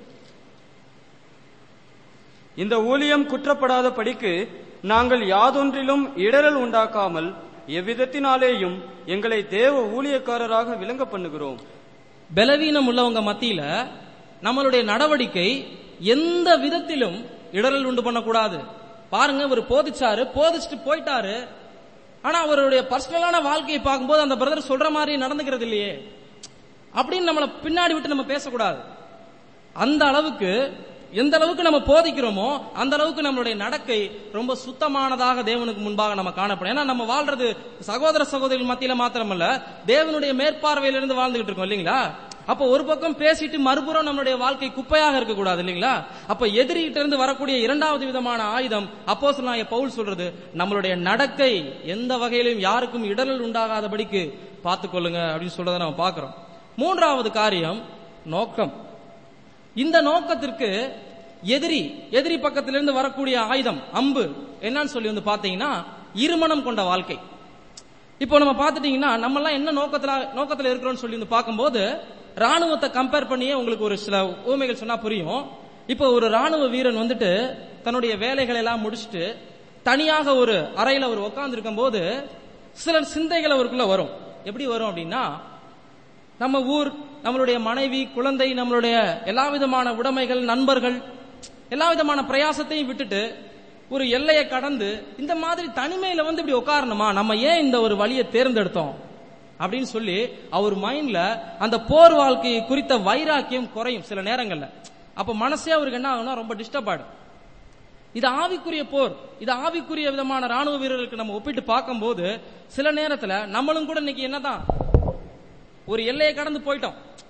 இந்த ஊழியம் குற்றப்படாத படிக்கு நாங்கள் யாதொன்றிலும் இடரல் உண்டாக்காமல் எவ்விதத்தினாலேயும் எங்களை தேவ ஊழியக்காரராக விளங்க பண்ணுகிறோம்
பலவீனம் உள்ளவங்க மத்தியில நம்மளுடைய நடவடிக்கை எந்த விதத்திலும் இடரல் உண்டு பண்ணக்கூடாது பாருங்க இவர் போதிச்சாரு போதிச்சுட்டு போயிட்டாரு ஆனா அவருடைய பர்சனலான வாழ்க்கையை பார்க்கும்போது அந்த பிரதர் சொல்ற மாதிரி நடந்துக்கிறது இல்லையே அப்படின்னு நம்மளை பின்னாடி விட்டு நம்ம பேசக்கூடாது அந்த அளவுக்கு எந்த அளவுக்கு நம்ம போதிக்கிறோமோ அந்த அளவுக்கு நம்மளுடைய நடக்கை ரொம்ப சுத்தமானதாக தேவனுக்கு முன்பாக நம்ம காணப்படும் ஏன்னா நம்ம வாழ்றது சகோதர சகோதரிகள் மத்தியில மாத்திரமல்ல தேவனுடைய மேற்பார்வையிலிருந்து வாழ்ந்துகிட்டு இருக்கோம் இல்லைங்களா அப்ப ஒரு பக்கம் பேசிட்டு மறுபுறம் நம்மளுடைய வாழ்க்கை குப்பையாக இருக்கக்கூடாது இல்லைங்களா அப்ப எதிரிகிட்ட இருந்து வரக்கூடிய இரண்டாவது விதமான ஆயுதம் அப்போ பவுல் சொல்றது நம்மளுடைய நடக்கை எந்த வகையிலும் யாருக்கும் இடரல் உண்டாகாதபடிக்கு பார்த்துக்கொள்ளுங்க அப்படின்னு சொல்றதை நம்ம பார்க்கிறோம் மூன்றாவது காரியம் நோக்கம் இந்த நோக்கத்திற்கு எதிரி எதிரி பக்கத்திலிருந்து வரக்கூடிய ஆயுதம் அம்பு என்னன்னு சொல்லி வந்து பாத்தீங்கன்னா இருமனம் கொண்ட வாழ்க்கை இப்போ நம்ம பார்த்துட்டீங்கன்னா நம்ம எல்லாம் என்ன நோக்கத்துல நோக்கத்துல இருக்கிறோம்னு சொல்லி வந்து பார்க்கும்போது ராணுவத்தை கம்பேர் பண்ணியே உங்களுக்கு ஒரு சில ஊமைகள் சொன்னா புரியும் இப்போ ஒரு ராணுவ வீரன் வந்துட்டு தன்னுடைய வேலைகளை எல்லாம் முடிச்சுட்டு தனியாக ஒரு அறையில ஒரு உட்கார்ந்து இருக்கும்போது சில சிந்தைகள் அவருக்குள்ள வரும் எப்படி வரும் அப்படின்னா நம்ம ஊர் நம்மளுடைய மனைவி குழந்தை நம்மளுடைய எல்லா விதமான உடைமைகள் நண்பர்கள் எல்லா விதமான பிரயாசத்தையும் விட்டுட்டு ஒரு எல்லையை கடந்து இந்த மாதிரி தனிமையில வந்து இப்படி உட்காரணுமா நம்ம ஏன் இந்த ஒரு வழியை தேர்ந்தெடுத்தோம் அப்படின்னு சொல்லி அவர் மைண்ட்ல அந்த போர் வாழ்க்கையை குறித்த வைராக்கியம் குறையும் சில நேரங்கள்ல அப்ப மனசே அவருக்கு என்ன ஆகும்னா ரொம்ப டிஸ்டர்ப் ஆயிடும் இது ஆவிக்குரிய போர் இது ஆவிக்குரிய விதமான ராணுவ வீரர்களுக்கு நம்ம ஒப்பிட்டு பார்க்கும்போது சில நேரத்துல நம்மளும் கூட இன்னைக்கு என்னதான் ஒரு எல்லையை கடந்து போயிட்டோம்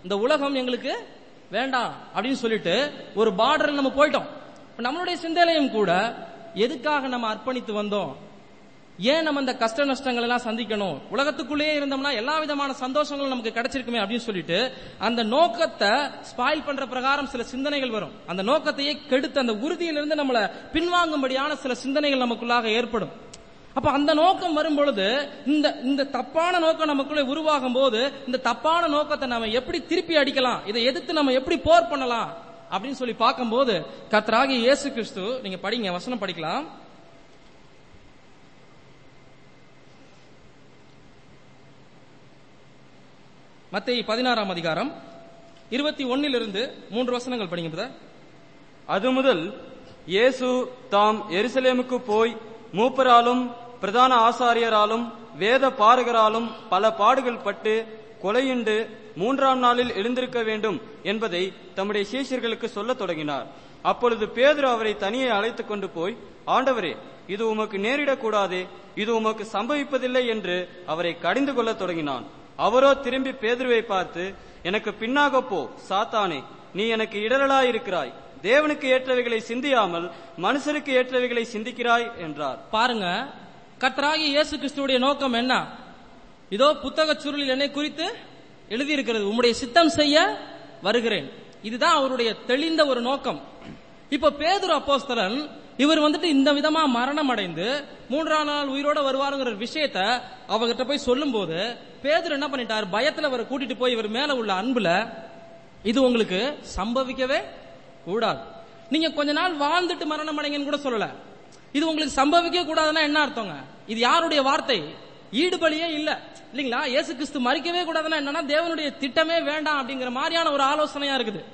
இந்த உலகம் எங்களுக்கு வேண்டாம் அப்படின்னு சொல்லிட்டு ஒரு பார்டர்ல நம்ம போயிட்டோம் இப்ப நம்மளுடைய சிந்தனையும் கூட எதுக்காக நம்ம அர்ப்பணித்து வந்தோம் ஏன் நம்ம இந்த கஷ்ட நஷ்டங்கள் எல்லாம் சந்திக்கணும் உலகத்துக்குள்ளேயே இருந்தோம்னா எல்லா விதமான சந்தோஷங்களும் நமக்கு கிடைச்சிருக்குமே அப்படின்னு சொல்லிட்டு அந்த நோக்கத்தை ஸ்பாயில் பண்ற பிரகாரம் சில சிந்தனைகள் வரும் அந்த நோக்கத்தையே கெடுத்து அந்த உறுதியிலிருந்து நம்மளை பின்வாங்கும்படியான சில சிந்தனைகள் நமக்குள்ளாக ஏற்படும் அப்ப அந்த நோக்கம் வரும் பொழுது இந்த இந்த தப்பான நோக்கம் நமக்குள்ள உருவாகும் போது இந்த தப்பான நோக்கத்தை நம்ம எப்படி திருப்பி அடிக்கலாம் இதை எதிர்த்து நம்ம எப்படி போர் பண்ணலாம் அப்படின்னு சொல்லி பார்க்கும்போது கர்த்தராகிய இயேசு கிறிஸ்து நீங்க படிங்க வசனம் படிக்கலாம் மத்தேயு பதினாறாம் அதிகாரம் இருபத்தி ஒன்னிலிருந்து மூன்று வசனங்கள் படிங்க பிரதர்
அது முதல் இயேசு தாம் எருசலேமுக்கு போய் மூப்பராலும் பிரதான ஆசாரியராலும் வேத பாரகராலும் பல பாடுகள் பட்டு கொலையுண்டு மூன்றாம் நாளில் எழுந்திருக்க வேண்டும் என்பதை தம்முடைய சீஷர்களுக்கு சொல்லத் தொடங்கினார் அப்பொழுது பேதுரு அவரை தனியே அழைத்துக் கொண்டு போய் ஆண்டவரே இது உமக்கு நேரிடக்கூடாதே இது உமக்கு சம்பவிப்பதில்லை என்று அவரை கடிந்து கொள்ளத் தொடங்கினான் அவரோ திரும்பி பேதுருவை பார்த்து எனக்கு பின்னாக போ சாத்தானே நீ எனக்கு இடரலாயிருக்கிறாய் தேவனுக்கு ஏற்றவைகளை சிந்தியாமல் மனுஷனுக்கு ஏற்றவைகளை சிந்திக்கிறாய் என்றார்
பாருங்க கர்த்தராகிய இயேசு கிறிஸ்துவுடைய நோக்கம் என்ன இதோ புத்தக சுருளில் என்னை குறித்து எழுதியிருக்கிறது உம்முடைய சித்தம் செய்ய வருகிறேன் இதுதான் அவருடைய தெளிந்த ஒரு நோக்கம் இப்ப பேதுரு அப்போஸ்தலன் இவர் வந்துட்டு இந்த விதமா மரணம் அடைந்து மூன்றாம் நாள் உயிரோட வருவாருங்கிற விஷயத்த அவர்கிட்ட போய் சொல்லும்போது பேதுரு என்ன பண்ணிட்டார் பயத்துல அவரை கூட்டிட்டு போய் இவர் மேல உள்ள அன்புல இது உங்களுக்கு சம்பவிக்கவே கூடாது நீங்க கொஞ்ச நாள் வாழ்ந்துட்டு மரணம் அடைங்கன்னு கூட சொல்லல இது உங்களுக்கு சம்பவிக்க கூடாதுன்னா என்ன அர்த்தங்க இது யாருடைய வார்த்தை ஈடுபலியே இல்ல இல்லீங்களா இயேசு கிறிஸ்து மறிக்கவே கூடாதுன்னா என்னன்னா தேவனுடைய திட்டமே வேண்டாம் அப்படிங்கிற மாதிரியான ஒரு ஆலோசனையா இருக்குது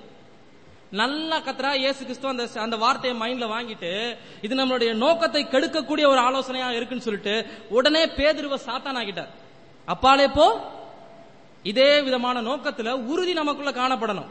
நல்லா கத்துறா இயேசு கிறிஸ்து அந்த அந்த வார்த்தையை மைண்ட்ல வாங்கிட்டு இது நம்மளுடைய நோக்கத்தை கெடுக்கக்கூடிய ஒரு ஆலோசனையா இருக்குன்னு சொல்லிட்டு உடனே பேதுருவ சாத்தான் ஆகிட்டார் அப்பாலே போ இதே விதமான நோக்கத்துல உறுதி நமக்குள்ள காணப்படணும்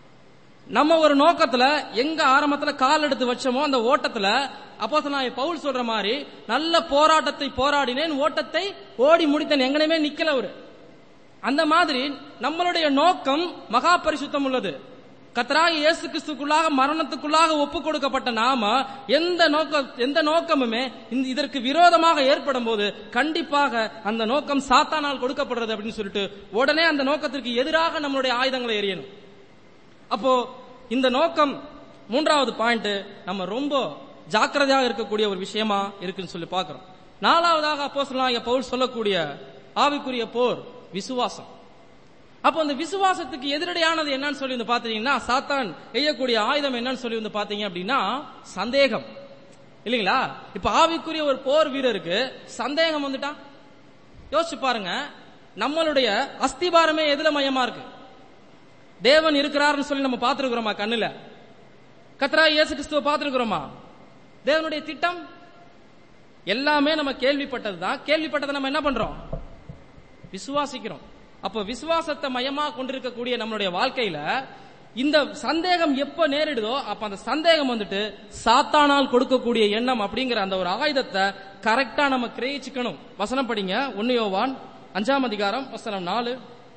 நம்ம ஒரு நோக்கத்துல எங்க ஆரம்பத்துல கால் எடுத்து வச்சோமோ அந்த ஓட்டத்துல அப்போ நான் பவுல் சொல்ற மாதிரி நல்ல போராட்டத்தை போராடினேன் ஓட்டத்தை ஓடி முடித்தேன் எங்கனையுமே நிக்கல அவரு அந்த மாதிரி நம்மளுடைய நோக்கம் மகா பரிசுத்தம் உள்ளது கத்தராக இயேசு கிறிஸ்துக்குள்ளாக மரணத்துக்குள்ளாக ஒப்பு கொடுக்கப்பட்ட நாம எந்த நோக்கம் எந்த நோக்கமுமே இந்த இதற்கு விரோதமாக ஏற்படும் போது கண்டிப்பாக அந்த நோக்கம் சாத்தானால் கொடுக்கப்படுறது அப்படின்னு சொல்லிட்டு உடனே அந்த நோக்கத்திற்கு எதிராக நம்மளுடைய ஆயுதங்களை எறியணும் அப்போ இந்த நோக்கம் மூன்றாவது பாயிண்ட் நம்ம ரொம்ப ஜாக்கிரதையாக இருக்கக்கூடிய ஒரு விஷயமா இருக்குன்னு சொல்லி பார்க்கிறோம் நாலாவதாக அப்போ பவுல் சொல்லக்கூடிய ஆவிக்குரிய போர் விசுவாசம் அப்போ அந்த விசுவாசத்துக்கு எதிரடையானது என்னன்னு சொல்லி வந்து பாத்தீங்கன்னா சாத்தான் எய்யக்கூடிய ஆயுதம் என்னன்னு சொல்லி வந்து பாத்தீங்க அப்படின்னா சந்தேகம் இல்லைங்களா இப்ப ஆவிக்குரிய ஒரு போர் வீரருக்கு சந்தேகம் வந்துட்டா யோசிச்சு பாருங்க நம்மளுடைய அஸ்திபாரமே எதுல மையமா இருக்கு தேவன் இருக்கிறாருன்னு சொல்லி நம்ம பார்த்திருக்கிறோமா கண்ணுல கத்ரா இயேசு கிறிஸ்துவ பார்த்திருக்கிறோமா தேவனுடைய திட்டம் எல்லாமே நம்ம கேள்விப்பட்டதுதான் கேள்விப்பட்டதை நம்ம என்ன பண்றோம் விசுவாசிக்கிறோம் அப்ப விசுவாசத்தை மையமா கொண்டிருக்கக்கூடிய நம்மளுடைய வாழ்க்கையில இந்த சந்தேகம் எப்ப நேரிடுதோ அப்ப அந்த சந்தேகம் வந்துட்டு சாத்தானால் கொடுக்கக்கூடிய எண்ணம் அப்படிங்கிற அந்த ஒரு ஆயுதத்தை கரெக்டா நம்ம கிரகிச்சுக்கணும் வசனம் படிங்க ஒன்னு யோவான் அஞ்சாம் அதிகாரம் வசனம் நாலு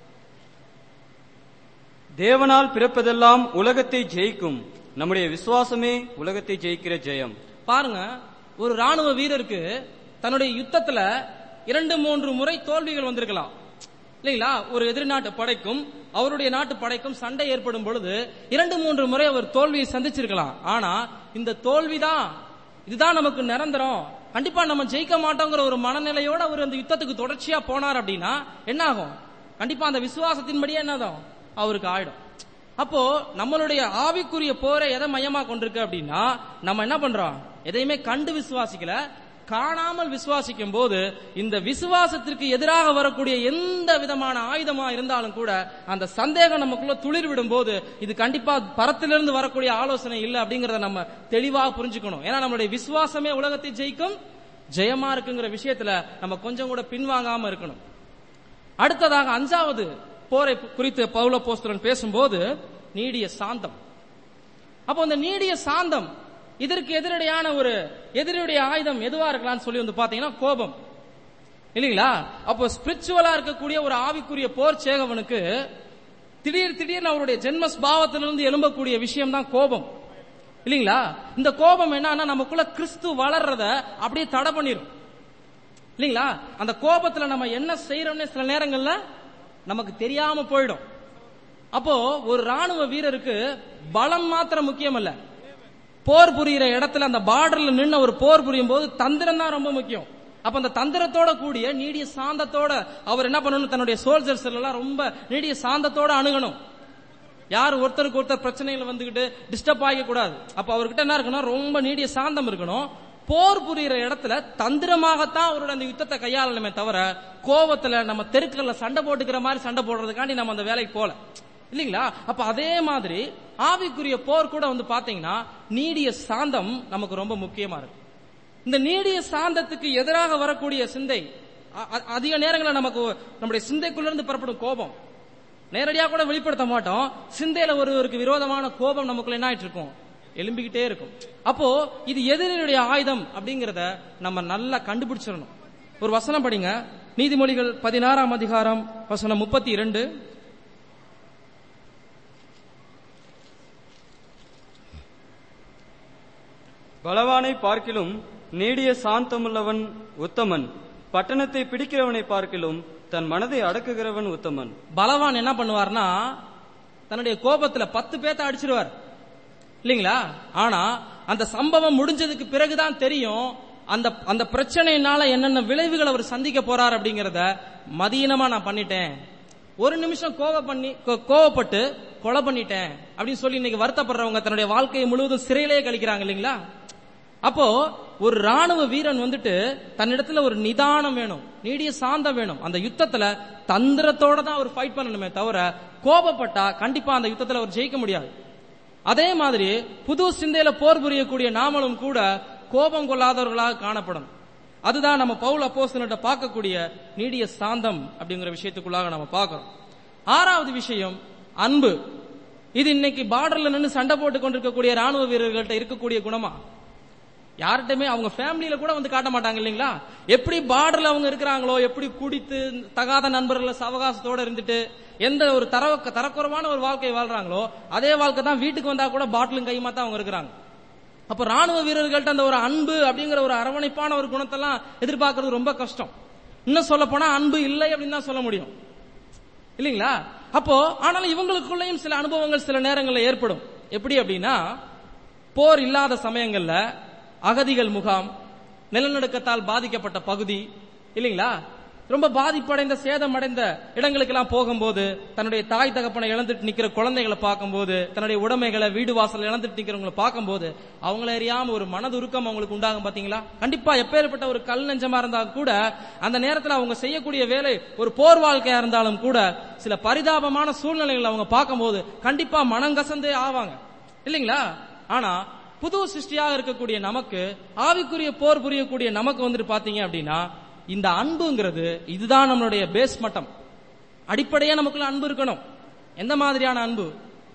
தேவனால் பிறப்பதெல்லாம் உலகத்தை ஜெயிக்கும் நம்முடைய விசுவாசமே உலகத்தை ஜெயிக்கிற ஜெயம்
பாருங்க ஒரு ராணுவ வீரருக்கு தன்னுடைய யுத்தத்துல இரண்டு மூன்று முறை தோல்விகள் வந்திருக்கலாம் இல்லைங்களா ஒரு எதிர்நாட்டு படைக்கும் அவருடைய நாட்டு படைக்கும் சண்டை ஏற்படும் பொழுது இரண்டு மூன்று முறை அவர் தோல்வியை சந்திச்சிருக்கலாம் ஆனா இந்த தோல்விதான் இதுதான் நமக்கு நிரந்தரம் கண்டிப்பா நம்ம ஜெயிக்க மாட்டோங்கிற ஒரு மனநிலையோட அவர் அந்த யுத்தத்துக்கு தொடர்ச்சியா போனார் அப்படின்னா என்ன ஆகும் கண்டிப்பா அந்த விசுவாசத்தின்படியே என்னதான் அவருக்கு ஆயிடும் அப்போ நம்மளுடைய ஆவிக்குரிய போரை எதை மையமா கொண்டிருக்கு அப்படின்னா நம்ம என்ன பண்றோம் எதையுமே கண்டு விசுவாசிக்கல காணாமல் விசுவாசிக்கும் போது இந்த விசுவாசத்திற்கு எதிராக வரக்கூடிய எந்த விதமான ஆயுதமா இருந்தாலும் கூட அந்த சந்தேகம் நமக்குள்ள துளிர் விடும் போது இது கண்டிப்பா பரத்திலிருந்து வரக்கூடிய ஆலோசனை இல்லை அப்படிங்கறத நம்ம தெளிவாக புரிஞ்சுக்கணும் ஏன்னா நம்மளுடைய விசுவாசமே உலகத்தை ஜெயிக்கும் ஜெயமா இருக்குங்கிற விஷயத்துல நம்ம கொஞ்சம் கூட பின்வாங்காம இருக்கணும் அடுத்ததாக அஞ்சாவது போரை குறித்து பவுல போஸ்தலன் பேசும்போது நீடிய சாந்தம் அப்போ அந்த நீடிய சாந்தம் இதற்கு எதிரடையான ஒரு எதிரியுடைய ஆயுதம் எதுவா இருக்கலாம்னு சொல்லி வந்து பாத்தீங்கன்னா கோபம் இல்லைங்களா அப்போ ஸ்பிரிச்சுவலா இருக்கக்கூடிய ஒரு ஆவிக்குரிய போர் சேகவனுக்கு திடீர் திடீர்னு அவருடைய ஜென்ம ஸ்பாவத்திலிருந்து எழும்பக்கூடிய விஷயம் தான் கோபம் இல்லீங்களா இந்த கோபம் என்னன்னா நமக்குள்ள கிறிஸ்து வளர்றத அப்படியே தடை பண்ணிரும் இல்லீங்களா அந்த கோபத்துல நம்ம என்ன செய்யறோம்னு சில நேரங்கள்ல நமக்கு தெரியாம போயிடும் அப்போ ஒரு ராணுவ வீரருக்கு பலம் மாத்திரம் முக்கியம் அல்ல போர் புரியிற இடத்துல அந்த பார்டர்ல நின்று ஒரு போர் புரியும் போது தந்திரம் தான் ரொம்ப முக்கியம் அப்ப அந்த தந்திரத்தோட கூடிய நீடிய சாந்தத்தோட அவர் என்ன பண்ணணும் தன்னுடைய சோல்ஜர்ஸ் எல்லாம் ரொம்ப நீடிய சாந்தத்தோட அணுகணும் யார் ஒருத்தருக்கு ஒருத்தர் பிரச்சனைகள் வந்துகிட்டு டிஸ்டர்ப் ஆக கூடாது அப்ப அவர்கிட்ட என்ன இருக்கணும் ரொம்ப நீடிய சாந்தம் இருக்கணும் போர் புரியிற இடத்துல தந்திரமாகத்தான் அவரோட அந்த யுத்தத்தை கையாளணுமே தவிர கோவத்துல நம்ம தெருக்கல்ல சண்டை போட்டுக்கிற மாதிரி சண்டை போடுறதுக்காண்டி நம்ம அந்த வேலைக்கு போல இல்லீங்களா அப்ப அதே மாதிரி ஆவிக்குரிய போர் கூட வந்து பாத்தீங்கன்னா நீடிய சாந்தம் நமக்கு ரொம்ப முக்கியமா இருக்கு இந்த நீடிய சாந்தத்துக்கு எதிராக வரக்கூடிய சிந்தை அ- அ- அதிக நேரங்களில் நமக்கு நம்முடைய சிந்தைக்குள்ள இருந்து புறப்படும் கோபம் நேரடியாக கூட வெளிப்படுத்த மாட்டோம் சிந்தையில ஒருவருக்கு விரோதமான கோபம் நமக்குள்ள என்ன ஆயிட்டு இருக்கும் எழும்பிக்கிட்டே இருக்கும் அப்போ இது எதிரியுடைய ஆயுதம் அப்படிங்கறத நம்ம நல்லா கண்டுபிடிச்சிடணும் ஒரு வசனம் படிங்க நீதிமொழிகள் பதினாறாம் அதிகாரம் வசனம் முப்பத்தி இரண்டு
பலவானை பார்க்கிலும் நீடிய சாந்தமுள்ளவன் உத்தமன் பட்டணத்தை பிடிக்கிறவனை பார்க்கிலும் தன் மனதை அடக்குகிறவன் உத்தமன்
பலவான் என்ன பண்ணுவார்னா தன்னுடைய கோபத்துல பத்து பேத்த அடிச்சிருவார் இல்லீங்களா ஆனா அந்த சம்பவம் முடிஞ்சதுக்கு பிறகுதான் தெரியும் அந்த அந்த பிரச்சனையினால என்னென்ன விளைவுகள் அவர் சந்திக்க போறார் அப்படிங்கறத மதியனமா நான் பண்ணிட்டேன் ஒரு நிமிஷம் கோவ பண்ணி கோ- கோவப்பட்டு கொலை பண்ணிட்டேன் அப்படின்னு சொல்லி இன்னைக்கு வருத்தப்படுறவங்க தன்னுடைய வாழ்க்கையை முழுவதும் சிறையிலேயே கழிக்கிறாங்க இல்லைங்களா அப்போ ஒரு ராணுவ வீரன் வந்துட்டு தன்னிடத்துல ஒரு நிதானம் வேணும் நீடிய சாந்தம் வேணும் அந்த யுத்தத்துல தந்திரத்தோட தான் அவர் ஃபைட் பண்ணணுமே தவிர கோபப்பட்டா கண்டிப்பா அந்த யுத்தத்துல அவர் ஜெயிக்க முடியாது அதே மாதிரி புது சிந்தையில போர் புரியக்கூடிய நாமளும் கூட கோபம் கொள்ளாதவர்களாக காணப்படும் அதுதான் நம்ம பவுல் அப்போஸ்தலன்ட்ட பார்க்கக்கூடிய நீடிய சாந்தம் அப்படிங்கிற விஷயத்துக்குள்ளாக நம்ம பார்க்கிறோம் ஆறாவது விஷயம் அன்பு இது இன்னைக்கு பார்டர்ல நின்று சண்டை போட்டு கொண்டிருக்கக்கூடிய ராணுவ வீரர்கள்ட்ட இருக்கக்கூடிய குணமா யார்கிட்டயுமே அவங்க ஃபேமிலியில கூட வந்து காட்ட மாட்டாங்க இல்லைங்களா எப்படி பார்டர்ல அவங்க இருக்கிறாங்களோ எப்படி குடித்து தகாத நண்பர்கள சவகாசத்தோட இருந்துட்டு எந்த ஒரு தர தரக்குறைவான ஒரு வாழ்க்கை வாழ்றாங்களோ அதே வாழ்க்கை தான் வீட்டுக்கு வந்தா கூட பாட்டிலும் கைமா தான் அவங்க இருக்கிறாங்க அப்ப ராணுவ வீரர்கள்ட்ட அந்த ஒரு அன்பு அப்படிங்கிற ஒரு அரவணைப்பான ஒரு குணத்தெல்லாம் எதிர்பார்க்கறது ரொம்ப கஷ்டம் இன்னும் சொல்ல போனா அன்பு இல்லை அப்படின்னு தான் சொல்ல முடியும் இல்லீங்களா அப்போ ஆனாலும் இவங்களுக்குள்ளேயும் சில அனுபவங்கள் சில நேரங்கள்ல ஏற்படும் எப்படி அப்படின்னா போர் இல்லாத சமயங்கள்ல அகதிகள் முகாம் நிலநடுக்கத்தால் பாதிக்கப்பட்ட பகுதி இல்லீங்களா ரொம்ப பாதிப்படைந்த சேதமடைந்த இடங்களுக்கெல்லாம் போகும்போது தன்னுடைய தாய் தகப்பனை இழந்துட்டு நிக்கிற குழந்தைகளை பார்க்கும்போது தன்னுடைய உடைமைகளை வீடு வாசல் இழந்துட்டு நிக்கிறவங்களை பார்க்கும்போது அவங்கள அறியாம ஒரு மனதுருக்கம் அவங்களுக்கு உண்டாகும் பாத்தீங்களா கண்டிப்பா எப்பேற்பட்ட ஒரு கல் நெஞ்சமா இருந்தா கூட அந்த நேரத்துல அவங்க செய்யக்கூடிய வேலை ஒரு போர் வாழ்க்கையா இருந்தாலும் கூட சில பரிதாபமான சூழ்நிலைகளை அவங்க பார்க்கும்போது கண்டிப்பா மனங்கசந்தே ஆவாங்க இல்லைங்களா ஆனா புது சிருஷ்டியாக இருக்கக்கூடிய நமக்கு ஆவிக்குரிய போர் புரியக்கூடிய நமக்கு வந்துட்டு பாத்தீங்க அப்படின்னா இந்த அன்புங்கிறது இதுதான் நம்மளுடைய பேஸ் மட்டம் அடிப்படையா நமக்குள்ள அன்பு இருக்கணும் எந்த மாதிரியான அன்பு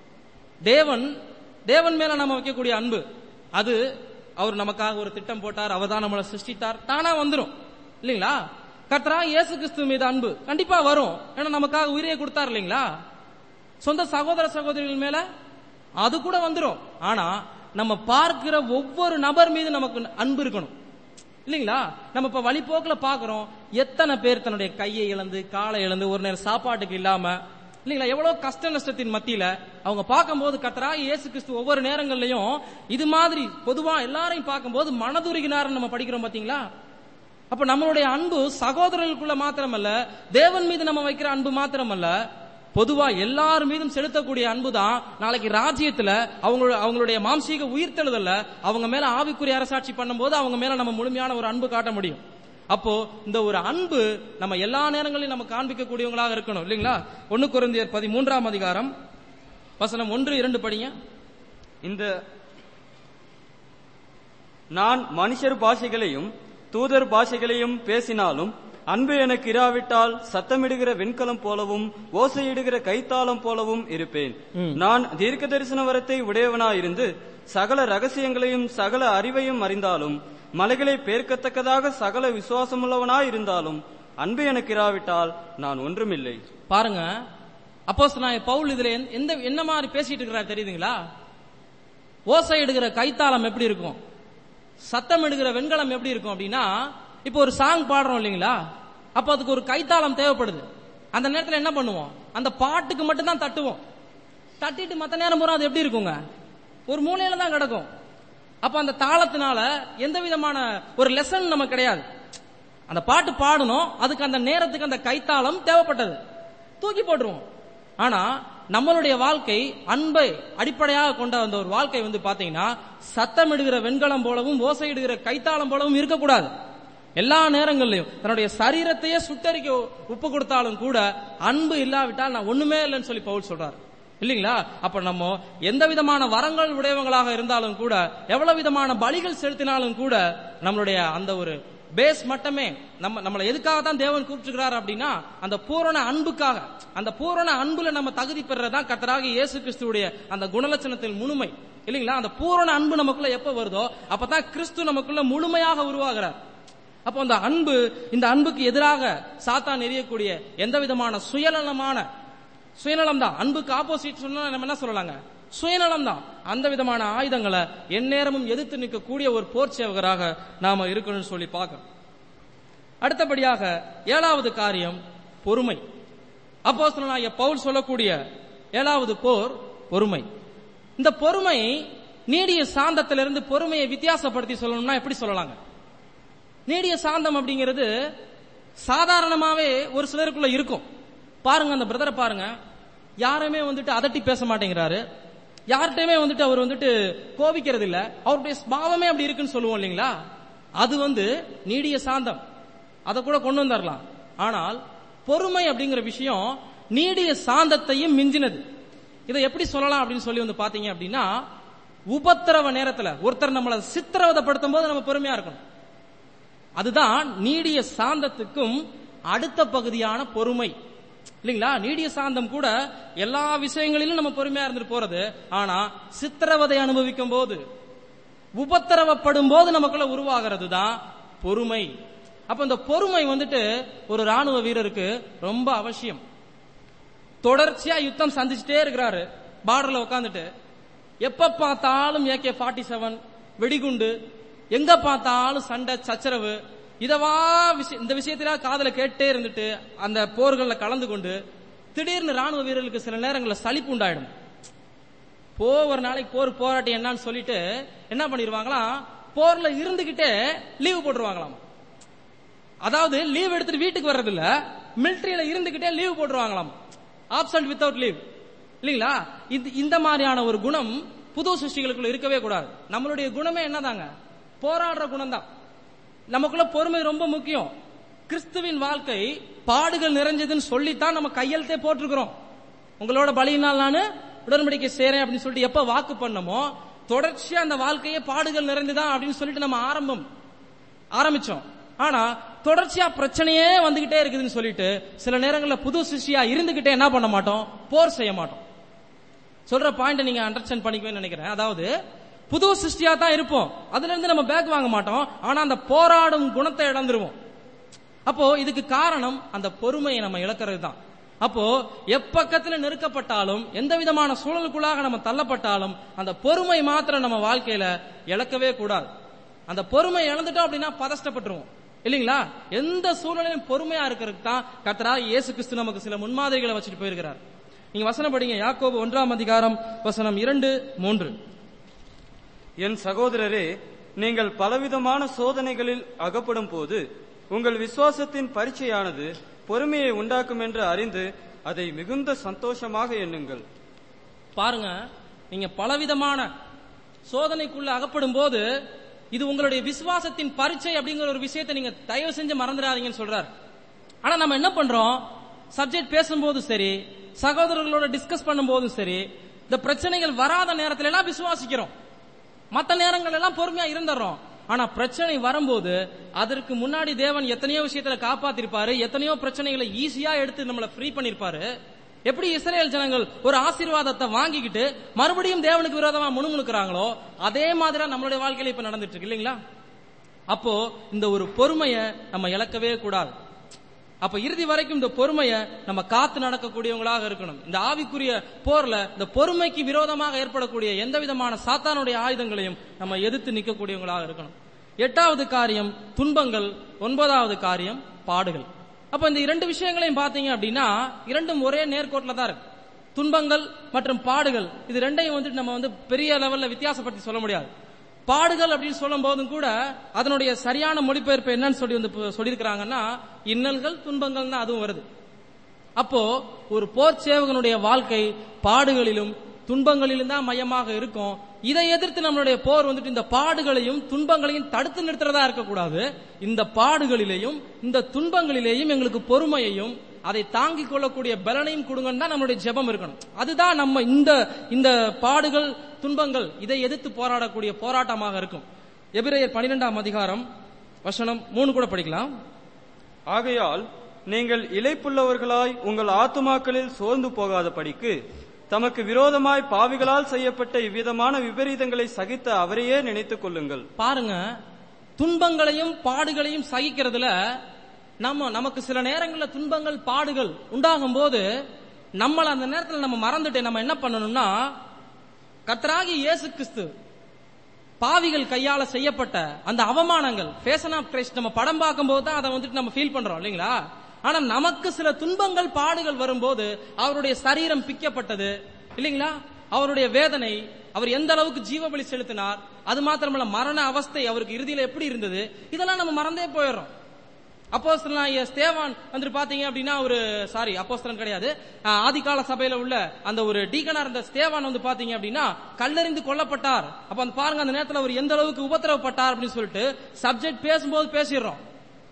தேவன் தேவன் மேல நம்ம வைக்கக்கூடிய அன்பு அது அவர் நமக்காக ஒரு திட்டம் போட்டார் அவர் தான் நம்மளை சிருஷ்டித்தார் தானா வந்துரும் இல்லைங்களா கர்த்தரா இயேசு கிறிஸ்து மீது அன்பு கண்டிப்பா வரும் ஏன்னா நமக்காக உயிரையே கொடுத்தார் இல்லைங்களா சொந்த சகோதர சகோதரிகள் மேல அது கூட வந்துரும் ஆனா நம்ம பார்க்கிற ஒவ்வொரு நபர் மீது நமக்கு அன்பு இருக்கணும் இல்லைங்களா நம்ம இப்ப வழிபோக்குல பாக்குறோம் எத்தனை பேர் தன்னுடைய கையை இழந்து காலை இழந்து ஒரு நேரம் சாப்பாட்டுக்கு இல்லாம இல்லைங்களா எவ்வளவு கஷ்ட நஷ்டத்தின் மத்தியில அவங்க பார்க்கும்போது கத்தரா இயேசு கிறிஸ்து ஒவ்வொரு நேரங்கள்லயும் இது மாதிரி பொதுவா எல்லாரையும் பார்க்கும்போது மனதுருகினார் நம்ம படிக்கிறோம் பாத்தீங்களா அப்ப நம்மளுடைய அன்பு சகோதரர்களுக்குள்ள மாத்திரமல்ல தேவன் மீது நம்ம வைக்கிற அன்பு மாத்திரமல்ல பொதுவா எல்லார் மீதும் செலுத்தக்கூடிய அன்பு தான் நாளைக்கு ராஜ்யத்துல அவங்க அவங்களுடைய மாம்சீக உயிர்த்தெழுதல்ல அவங்க மேல ஆவிக்குரிய அரசாட்சி பண்ணும்போது அவங்க மேல நம்ம முழுமையான ஒரு அன்பு காட்ட முடியும் அப்போ இந்த ஒரு அன்பு நம்ம எல்லா நேரங்களிலும் நம்ம காண்பிக்கக்கூடியவங்களாக இருக்கணும் இல்லைங்களா ஒன்னு குருந்தியர் பதிமூன்றாம் அதிகாரம் வசனம் ஒன்று இரண்டு படிங்க
இந்த நான் மனுஷர் பாஷைகளையும் தூதர் பாஷைகளையும் பேசினாலும் அன்பு எனக்கு இராவிட்டால் சத்தமிடுகிற வெண்கலம் போலவும் ஓசையிடுகிற கைத்தாளம் போலவும் இருப்பேன் நான் தீர்க்க தரிசன வரத்தை உடையவனாயிருந்து சகல ரகசியங்களையும் சகல அறிவையும் அறிந்தாலும் மலைகளை பேர்க்கத்தக்கதாக சகல விசுவாசமுள்ளவனாயிருந்தாலும் அன்பு எனக்கு இராவிட்டால் நான் ஒன்றுமில்லை
பாருங்க அப்போஸ்தலனாகிய பவுல் இதுல எந்த- எந்த என்ன மாதிரி பேசிட்டு இருக்கிறார் தெரியுதுங்களா ஓசை எடுக்கிற கைத்தாளம் எப்படி இருக்கும் சத்தம் எடுக்கிற வெண்கலம் எப்படி இருக்கும் அப்படின்னா இப்போ ஒரு சாங் பாடுறோம் இல்லைங்களா அப்ப அதுக்கு ஒரு கைத்தாளம் தேவைப்படுது அந்த நேரத்துல என்ன பண்ணுவோம் அந்த பாட்டுக்கு மட்டும் தான் தட்டுவோம் தட்டிட்டு மத்த நேரம் பூரா அது எப்படி இருக்குங்க ஒரு மூலையில தான் கிடக்கும் அப்ப அந்த தாளத்தினால எந்த விதமான ஒரு லெசன் நமக்கு கிடையாது அந்த பாட்டு பாடணும் அதுக்கு அந்த நேரத்துக்கு அந்த கைத்தாளம் தேவைப்பட்டது தூக்கி போட்டுருவோம் ஆனா நம்மளுடைய வாழ்க்கை அன்பை அடிப்படையாக கொண்ட அந்த ஒரு வாழ்க்கை வந்து பாத்தீங்கன்னா சத்தமிடுகிற வெண்கலம் போலவும் ஓசையிடுகிற கைத்தாளம் போலவும் இருக்கக்கூடாது எல்லா நேரங்கள்லயும் தன்னுடைய சரீரத்தையே சுட்டரிக்க உப்பு கொடுத்தாலும் கூட அன்பு இல்லாவிட்டால் நான் ஒண்ணுமே இல்லைன்னு சொல்லி பவுல் சொல்றாரு இல்லீங்களா அப்ப நம்ம எந்த விதமான வரங்கள் உடையவங்களாக இருந்தாலும் கூட எவ்வளவு விதமான பலிகள் செலுத்தினாலும் கூட நம்மளுடைய அந்த ஒரு பேஸ் மட்டமே நம்ம நம்மளை எதுக்காக தான் தேவன் கூப்பிட்டுக்கிறார் அப்படின்னா அந்த பூரண அன்புக்காக அந்த பூரண அன்புல நம்ம தகுதி பெறதான் கத்தராக இயேசு கிறிஸ்துவுடைய அந்த குணலட்சணத்தின் முழுமை இல்லைங்களா அந்த பூரண அன்பு நமக்குள்ள எப்ப வருதோ அப்பதான் கிறிஸ்து நமக்குள்ள முழுமையாக உருவாகிறார் அப்போ அந்த அன்பு இந்த அன்புக்கு எதிராக சாத்தான் எரியக்கூடிய எந்த விதமான சுயநலமான சுயநலம் தான் அன்புக்கு ஆப்போசிட் சொன்னா நம்ம என்ன சொல்லலாங்க சுயநலம் தான் அந்த விதமான ஆயுதங்களை எந்நேரமும் எதிர்த்து நிற்கக்கூடிய ஒரு போர் சேவகராக நாம இருக்கணும்னு சொல்லி பார்க்கிறோம் அடுத்தபடியாக ஏழாவது காரியம் பொறுமை அப்போஸ்தலனாகிய பவுல் சொல்லக்கூடிய ஏழாவது போர் பொறுமை இந்த பொறுமை நீடிய சாந்தத்திலிருந்து பொறுமையை வித்தியாசப்படுத்தி சொல்லணும்னா எப்படி சொல்லலாங்க நீடிய சாந்தம் அப்படிங்கிறது சாதாரணமாவே ஒரு சிலருக்குள்ள இருக்கும் பாருங்க அந்த பிரதரை பாருங்க யாருமே வந்துட்டு அதட்டி பேச மாட்டேங்கிறாரு யார்கிட்டயுமே வந்துட்டு அவர் வந்துட்டு கோபிக்கிறது இல்ல அவருடைய ஸ்பாவமே அப்படி இருக்குன்னு சொல்லுவோம் இல்லைங்களா அது வந்து நீடிய சாந்தம் அதை கூட கொண்டு வந்துடலாம் ஆனால் பொறுமை அப்படிங்கிற விஷயம் நீடிய சாந்தத்தையும் மிஞ்சினது இதை எப்படி சொல்லலாம் அப்படின்னு சொல்லி வந்து பாத்தீங்க அப்படின்னா உபத்திரவ நேரத்துல ஒருத்தர் நம்மளை சித்திரவதைப்படுத்தும் போது நம்ம பொறுமையா இருக்கணும் அதுதான் நீடிய சாந்தத்துக்கும் அடுத்த பகுதியான பொறுமை இல்லைங்களா நீடிய சாந்தம் கூட எல்லா விஷயங்களிலும் நம்ம பொறுமையா இருந்துட்டு போறது ஆனா சித்திரவதை அனுபவிக்கும் போது உபத்திரவப்படும் போது நமக்குள்ள உருவாகிறது தான் பொறுமை அப்ப இந்த பொறுமை வந்துட்டு ஒரு ராணுவ வீரருக்கு ரொம்ப அவசியம் தொடர்ச்சியா யுத்தம் சந்திச்சுட்டே இருக்கிறாரு பார்டர்ல உட்காந்துட்டு எப்ப பார்த்தாலும் ஏகே ஃபார்ட்டி செவன் வெடிகுண்டு எங்க பார்த்தாலும் சண்டை சச்சரவு இதவா விஷய- இந்த விஷயத்தில காதல கேட்டே இருந்துட்டு அந்த போர்கள்ல கலந்து கொண்டு திடீர்னு ராணுவ வீரர்களுக்கு சில நேரங்களில் சலிப்பு உண்டாயிடும் போ ஒரு நாளைக்கு போர் போராட்டம் என்னன்னு சொல்லிட்டு என்ன பண்ணிடுவாங்களாம் போர்ல இருந்துகிட்டே லீவு போட்டுருவாங்களாம் அதாவது லீவ் எடுத்துட்டு வீட்டுக்கு வர்றது இல்ல மிலிட்டரியில இருந்துகிட்டே லீவ் போட்டுருவாங்களாம் ஆப்சன்ட் வித்தவுட் லீவ் இல்லீங்களா இது இந்த மாதிரியான ஒரு குணம் புது சிருஷ்டிகளுக்குள்ள இருக்கவே கூடாது நம்மளுடைய குணமே என்னதாங்க போராடுற குணம் தான் நமக்குள்ள பொறுமை ரொம்ப முக்கியம் கிறிஸ்துவின் வாழ்க்கை பாடுகள் நிறைஞ்சதுன்னு சொல்லித்தான் நம்ம கையெழுத்தே போட்டிருக்கிறோம் உங்களோட பலியினால் நான் உடன்படிக்கை சேரேன் அப்படின்னு சொல்லிட்டு எப்ப வாக்கு பண்ணமோ தொடர்ச்சியா அந்த வாழ்க்கையே பாடுகள் நிறைந்துதான் அப்படின்னு சொல்லிட்டு நம்ம ஆரம்பம் ஆரம்பிச்சோம் ஆனா தொடர்ச்சியா பிரச்சனையே வந்துகிட்டே இருக்குதுன்னு சொல்லிட்டு சில நேரங்கள்ல புது சிஷ்டியா இருந்துகிட்டே என்ன பண்ண மாட்டோம் போர் செய்ய மாட்டோம் சொல்ற பாயிண்ட் நீங்க அண்டர்ஸ்டாண்ட் பண்ணிக்குவேன்னு நினைக்கிறேன் அதாவது புது சிருஷ்டியா தான் இருப்போம் அதுல இருந்து நம்ம பேக் வாங்க மாட்டோம் ஆனா அந்த போராடும் குணத்தை இழந்துருவோம் அப்போ இதுக்கு காரணம் அந்த பொறுமையை நம்ம இழக்கிறது தான் அப்போ எப்பக்கத்துல நெருக்கப்பட்டாலும் எந்த விதமான சூழலுக்குள்ளாக நம்ம தள்ளப்பட்டாலும் அந்த பொறுமை மாத்திரம் நம்ம வாழ்க்கையில இழக்கவே கூடாது அந்த பொறுமை இழந்துட்டோம் அப்படின்னா பதஷ்டப்பட்டுருவோம் இல்லைங்களா எந்த சூழ்நிலையும் பொறுமையா இருக்கிறதுக்கு தான் கர்த்தரா இயேசு கிறிஸ்து நமக்கு சில முன்மாதிரிகளை வச்சுட்டு போயிருக்கிறார் நீங்க வசனம் படிங்க யாக்கோபு ஒன்றாம் அதிகாரம் வசனம் இரண்டு மூன்று
என் சகோதரரே நீங்கள் பலவிதமான சோதனைகளில் அகப்படும் போது உங்கள் விசுவாசத்தின் பரீட்சையானது பொறுமையை உண்டாக்கும் என்று அறிந்து அதை மிகுந்த சந்தோஷமாக எண்ணுங்கள்
பாருங்க நீங்க பலவிதமான சோதனைக்குள்ள அகப்படும் போது இது உங்களுடைய விசுவாசத்தின் பரீட்சை அப்படிங்கிற ஒரு விஷயத்தை நீங்க தயவு செஞ்சு மறந்துடாதீங்கன்னு சொல்றாரு ஆனா நம்ம என்ன பண்றோம் சப்ஜெக்ட் பேசும்போதும் சரி சகோதரர்களோட டிஸ்கஸ் பண்ணும்போதும் சரி இந்த பிரச்சனைகள் வராத நேரத்துல எல்லாம் விசுவாசிக்கிறோம் மத்த நேரங்கள் எல்லாம் பொறுமையா இருந்துடுறோம் ஆனா பிரச்சனை வரும்போது அதற்கு முன்னாடி தேவன் எத்தனையோ விஷயத்துல காப்பாத்திருப்பாரு எத்தனையோ பிரச்சனைகளை ஈஸியா எடுத்து நம்மள ஃப்ரீ பண்ணிருப்பாரு எப்படி இஸ்ரேல் ஜனங்கள் ஒரு ஆசீர்வாதத்தை வாங்கிக்கிட்டு மறுபடியும் தேவனுக்கு விரோதமா முணுமுணுக்கிறாங்களோ அதே மாதிரி நம்மளுடைய வாழ்க்கையில இப்ப நடந்துட்டு இருக்கு இல்லைங்களா அப்போ இந்த ஒரு பொறுமையை நம்ம இழக்கவே கூடாது அப்ப இறுதி வரைக்கும் இந்த பொறுமையை நம்ம காத்து நடக்கக்கூடியவங்களாக இருக்கணும் இந்த ஆவிக்குரிய போர்ல இந்த பொறுமைக்கு விரோதமாக ஏற்படக்கூடிய எந்த விதமான சாத்தானுடைய ஆயுதங்களையும் நம்ம எதிர்த்து நிற்கக்கூடியவங்களாக இருக்கணும் எட்டாவது காரியம் துன்பங்கள் ஒன்பதாவது காரியம் பாடுகள் அப்ப இந்த இரண்டு விஷயங்களையும் பாத்தீங்க அப்படின்னா இரண்டும் ஒரே நேர்கோட்டில தான் இருக்கு துன்பங்கள் மற்றும் பாடுகள் இது ரெண்டையும் வந்துட்டு நம்ம வந்து பெரிய லெவல்ல வித்தியாசப்படுத்தி சொல்ல முடியாது பாடுகள் அப்படின்னு சொல்லும் போதும் கூட அதனுடைய சரியான மொழிபெயர்ப்பு என்னன்னு சொல்லி வந்து பு- சொல்லியிருக்கிறாங்கன்னா இன்னல்கள் துன்பங்கள் தான் அதுவும் வருது அப்போ ஒரு போர் சேவகனுடைய வாழ்க்கை பாடுகளிலும் துன்பங்களிலும் தான் மையமாக இருக்கும் இதை எதிர்த்து நம்மளுடைய போர் வந்துட்டு இந்த பாடுகளையும் துன்பங்களையும் தடுத்து நிறுத்துறதா இருக்கக்கூடாது இந்த பாடுகளிலேயும் இந்த துன்பங்களிலேயும் எங்களுக்கு பொறுமையையும் அதை தாங்கிக் கொள்ளக்கூடிய பலனையும் கொடுங்கன்னு தான் நம்மளுடைய ஜெபம் இருக்கணும் அதுதான் நம்ம இந்த இந்த பாடுகள் துன்பங்கள் இதை எதிர்த்து போராடக்கூடிய போராட்டமாக இருக்கும் எபிரேயர் பனிரெண்டாம் அதிகாரம் வசனம் மூணு கூட படிக்கலாம்
ஆகையால் நீங்கள் இளைப்புள்ளவர்களாய் உங்கள் ஆத்துமாக்களில் சோர்ந்து போகாத படிக்கு தமக்கு விரோதமாய் பாவிகளால் செய்யப்பட்ட இவ்விதமான விபரீதங்களை சகித்த அவரையே நினைத்துக் கொள்ளுங்கள்
பாருங்க துன்பங்களையும் பாடுகளையும் சகிக்கிறதுல நம்ம நமக்கு சில நேரங்கள்ல துன்பங்கள் பாடுகள் உண்டாகும் போது நம்மள அந்த நேரத்துல நம்ம மறந்துட்டு நம்ம என்ன பண்ணணும்னா கர்த்தராகி இயேசு கிறிஸ்து பாவிகள் கையால செய்யப்பட்ட அந்த அவமானங்கள் ஃபேஷன் ஆஃப் கிரைஸ்ட் நம்ம படம் பார்க்கும்போது தான் அதை வந்துட்டு நம்ம ஃபீல் பண்றோம் இல்லைங்களா ஆனா நமக்கு சில துன்பங்கள் பாடுகள் வரும்போது அவருடைய சரீரம் பிக்கப்பட்டது இல்லைங்களா அவருடைய வேதனை அவர் எந்த அளவுக்கு ஜீவபலி செலுத்தினார் அது மாத்திரமல்ல மரண அவஸ்தை அவருக்கு இறுதியில எப்படி இருந்தது இதெல்லாம் நம்ம மறந்தே போயிடுறோம் அப்போஸ்தலன் ஸ்தேவான் வந்துட்டு பாத்தீங்க அப்படின்னா ஒரு சாரி அப்போஸ்தலன் கிடையாது ஆஹ், ஆதிகால சபையில உள்ள அந்த ஒரு டீகனா இருந்த ஸ்தேவான் வந்து பாத்தீங்க அப்படின்னா கல்லறிந்து கொல்லப்பட்டார் அப்ப அந்த பாருங்க அந்த நேரத்துல அவர் எந்த அளவுக்கு உபத்திரவப்பட்டார் அப்படின்னு சொல்லிட்டு சப்ஜெக்ட் பேசும்போது பேசிடுறோம்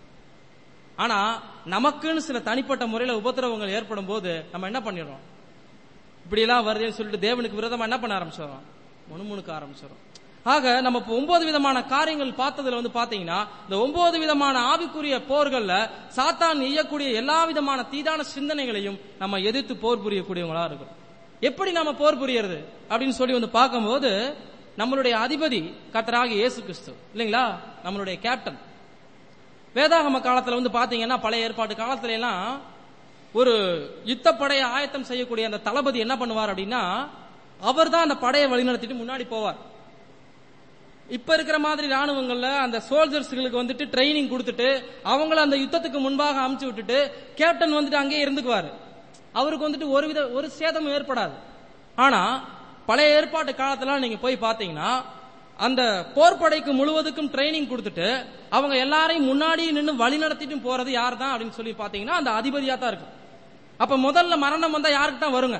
ஆனா நமக்குன்னு சில தனிப்பட்ட முறையில உபத்திரவங்கள் ஏற்படும் போது நம்ம என்ன பண்ணிடுறோம் இப்படி எல்லாம் வருதுன்னு சொல்லிட்டு தேவனுக்கு விரோதமா என்ன பண்ண ஆரம்பிச்சிடறோம் முணுமுணுக்க ஆரம்பிச்சிடறோம் ஆக நம்ம இப்போ ஒன்பது விதமான காரியங்கள் பார்த்ததுல வந்து பாத்தீங்கன்னா இந்த ஒன்பது விதமான ஆவிக்குரிய போர்கள்ல சாத்தான் எய்யக்கூடிய எல்லா விதமான தீதான சிந்தனைகளையும் நம்ம எதிர்த்து போர் புரியக்கூடியவங்களா இருக்கும் எப்படி நம்ம போர் புரியறது அப்படின்னு சொல்லி வந்து பார்க்கும்போது நம்மளுடைய அதிபதி கர்த்தராகிய இயேசு கிறிஸ்து இல்லைங்களா நம்மளுடைய கேப்டன் வேதாகம காலத்துல வந்து பாத்தீங்கன்னா பழைய ஏற்பாட்டு காலத்துல எல்லாம் ஒரு யுத்த படையை ஆயத்தம் செய்யக்கூடிய அந்த தளபதி என்ன பண்ணுவார் அப்படின்னா அவர் தான் அந்த படையை வழிநடத்திட்டு முன்னாடி போவார் இப்ப இருக்கிற மாதிரி ராணுவங்கள்ல அந்த சோல்ஜர்ஸ்களுக்கு வந்துட்டு ட்ரைனிங் கொடுத்துட்டு அவங்கள அந்த யுத்தத்துக்கு முன்பாக அமுச்சு விட்டுட்டு கேப்டன் வந்துட்டு அங்கேயே இருந்துக்குவாரு அவருக்கு வந்துட்டு ஒரு வித ஒரு சேதமும் ஏற்படாது ஆனா பழைய ஏற்பாட்டு காலத்துல நீங்க போய் பாத்தீங்கன்னா அந்த போர்ப்படைக்கு முழுவதுக்கும் ட்ரைனிங் கொடுத்துட்டு அவங்க எல்லாரையும் முன்னாடி நின்று வழி நடத்திட்டு போறது யார் தான் அப்படின்னு சொல்லி பாத்தீங்கன்னா அந்த அதிபதியா தான் இருக்கும் அப்ப முதல்ல மரணம் வந்தா யாருக்கு தான் வருங்க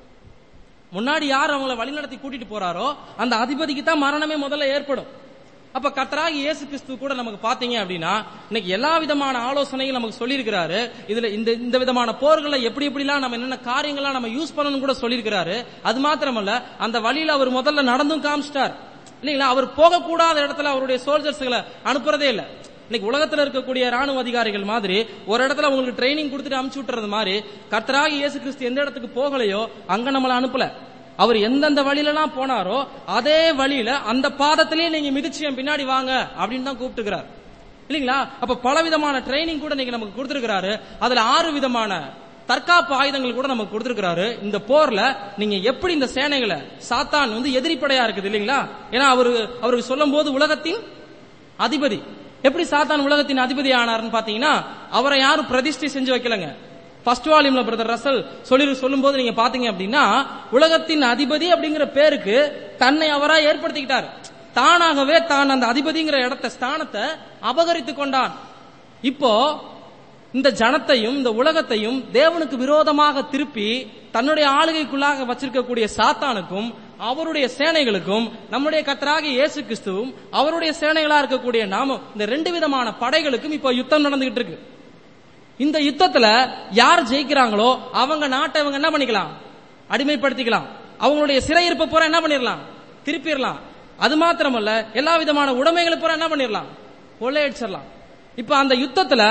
முன்னாடி யார் அவங்கள வழிநடத்தி கூட்டிட்டு போறாரோ அந்த அதிபதிக்கு தான் மரணமே முதல்ல ஏற்படும் அப்ப கர்த்தராகி இயேசு கிறிஸ்து கூட நமக்கு பாத்தீங்க அப்படின்னா இன்னைக்கு எல்லா விதமான ஆலோசனையும் நமக்கு சொல்லியிருக்கிறாரு இதுல இந்த இந்த விதமான போர்களை எப்படி எப்படிலாம் நம்ம என்னென்ன காரியங்கள்லாம் நம்ம யூஸ் பண்ணணும் கூட சொல்லியிருக்கிறாரு அது மாத்திரமல்ல அந்த வழியில அவர் முதல்ல நடந்தும் காமிச்சிட்டார் இல்லைங்களா அவர் போகக்கூடாத இடத்துல அவருடைய சோல்ஜர்ஸ்களை அனுப்புறதே இல்லை இன்னைக்கு உலகத்துல இருக்கக்கூடிய ராணுவ அதிகாரிகள் மாதிரி ஒரு இடத்துல உங்களுக்கு ட்ரைனிங் கொடுத்துட்டு அமுச்சு விட்டுறது மாதிரி கர்த்தராகி இயேசு கிறிஸ்து எந்த இடத்துக்கு போகலையோ அங்க நம்மள அனுப்பல அவர் எந்தெந்த வழியில எல்லாம் போனாரோ அதே வழியில அந்த பாதத்திலேயே நீங்க மிதிச்சு என் பின்னாடி வாங்க அப்படின்னு தான் கூப்பிட்டுக்கிறார் இல்லைங்களா அப்ப பல விதமான ட்ரைனிங் கூட நீங்க நமக்கு கொடுத்திருக்கிறாரு அதுல ஆறு விதமான தற்காப்பு ஆயுதங்கள் கூட நமக்கு கொடுத்திருக்கிறாரு இந்த போர்ல நீங்க எப்படி இந்த சேனைகளை சாத்தான் வந்து எதிரிப்படையா இருக்குது இல்லைங்களா ஏன்னா அவரு அவருக்கு சொல்லும் போது உலகத்தின் அதிபதி எப்படி சாத்தான் உலகத்தின் அதிபதி ஆனார்னு பாத்தீங்கன்னா அவரை யாரும் பிரதிஷ்டை செஞ்சு வைக்கலங்க ஃபர்ஸ்ட் வால்யூம்ல பிரதர் ரசல் சொல்லி சொல்லும் போது நீங்க பாத்தீங்க அப்படின்னா உலகத்தின் அதிபதி அப்படிங்கிற பேருக்கு தன்னை அவரா ஏற்படுத்திக்கிட்டார் தானாகவே தான் அந்த அதிபதிங்கிற இடத்த ஸ்தானத்தை அபகரித்து கொண்டான் இப்போ இந்த ஜனத்தையும் இந்த உலகத்தையும் தேவனுக்கு விரோதமாக திருப்பி தன்னுடைய ஆளுகைக்குள்ளாக வச்சிருக்கக்கூடிய சாத்தானுக்கும் அவருடைய சேனைகளுக்கும் நம்முடைய கத்தராகிய இயேசு கிறிஸ்துவும் அவருடைய சேனைகளா இருக்கக்கூடிய நாமும் இந்த ரெண்டு விதமான படைகளுக்கும் இப்போ யுத்தம் நடந்துகிட்டு இருக்கு இந்த யுத்தத்துல யார் ஜெயிக்கிறாங்களோ அவங்க நாட்டை இவங்க என்ன பண்ணிக்கலாம் அடிமைப்படுத்திக்கலாம் அவங்களுடைய சிறையிருப்பை பூரா என்ன பண்ணிடலாம் திருப்பிடலாம் அது மாத்திரமல்ல எல்லா விதமான உடைமைகளை பூரா என்ன பண்ணிடலாம் கொள்ளையடிச்சிடலாம் இப்ப அந்த யுத்தத்துல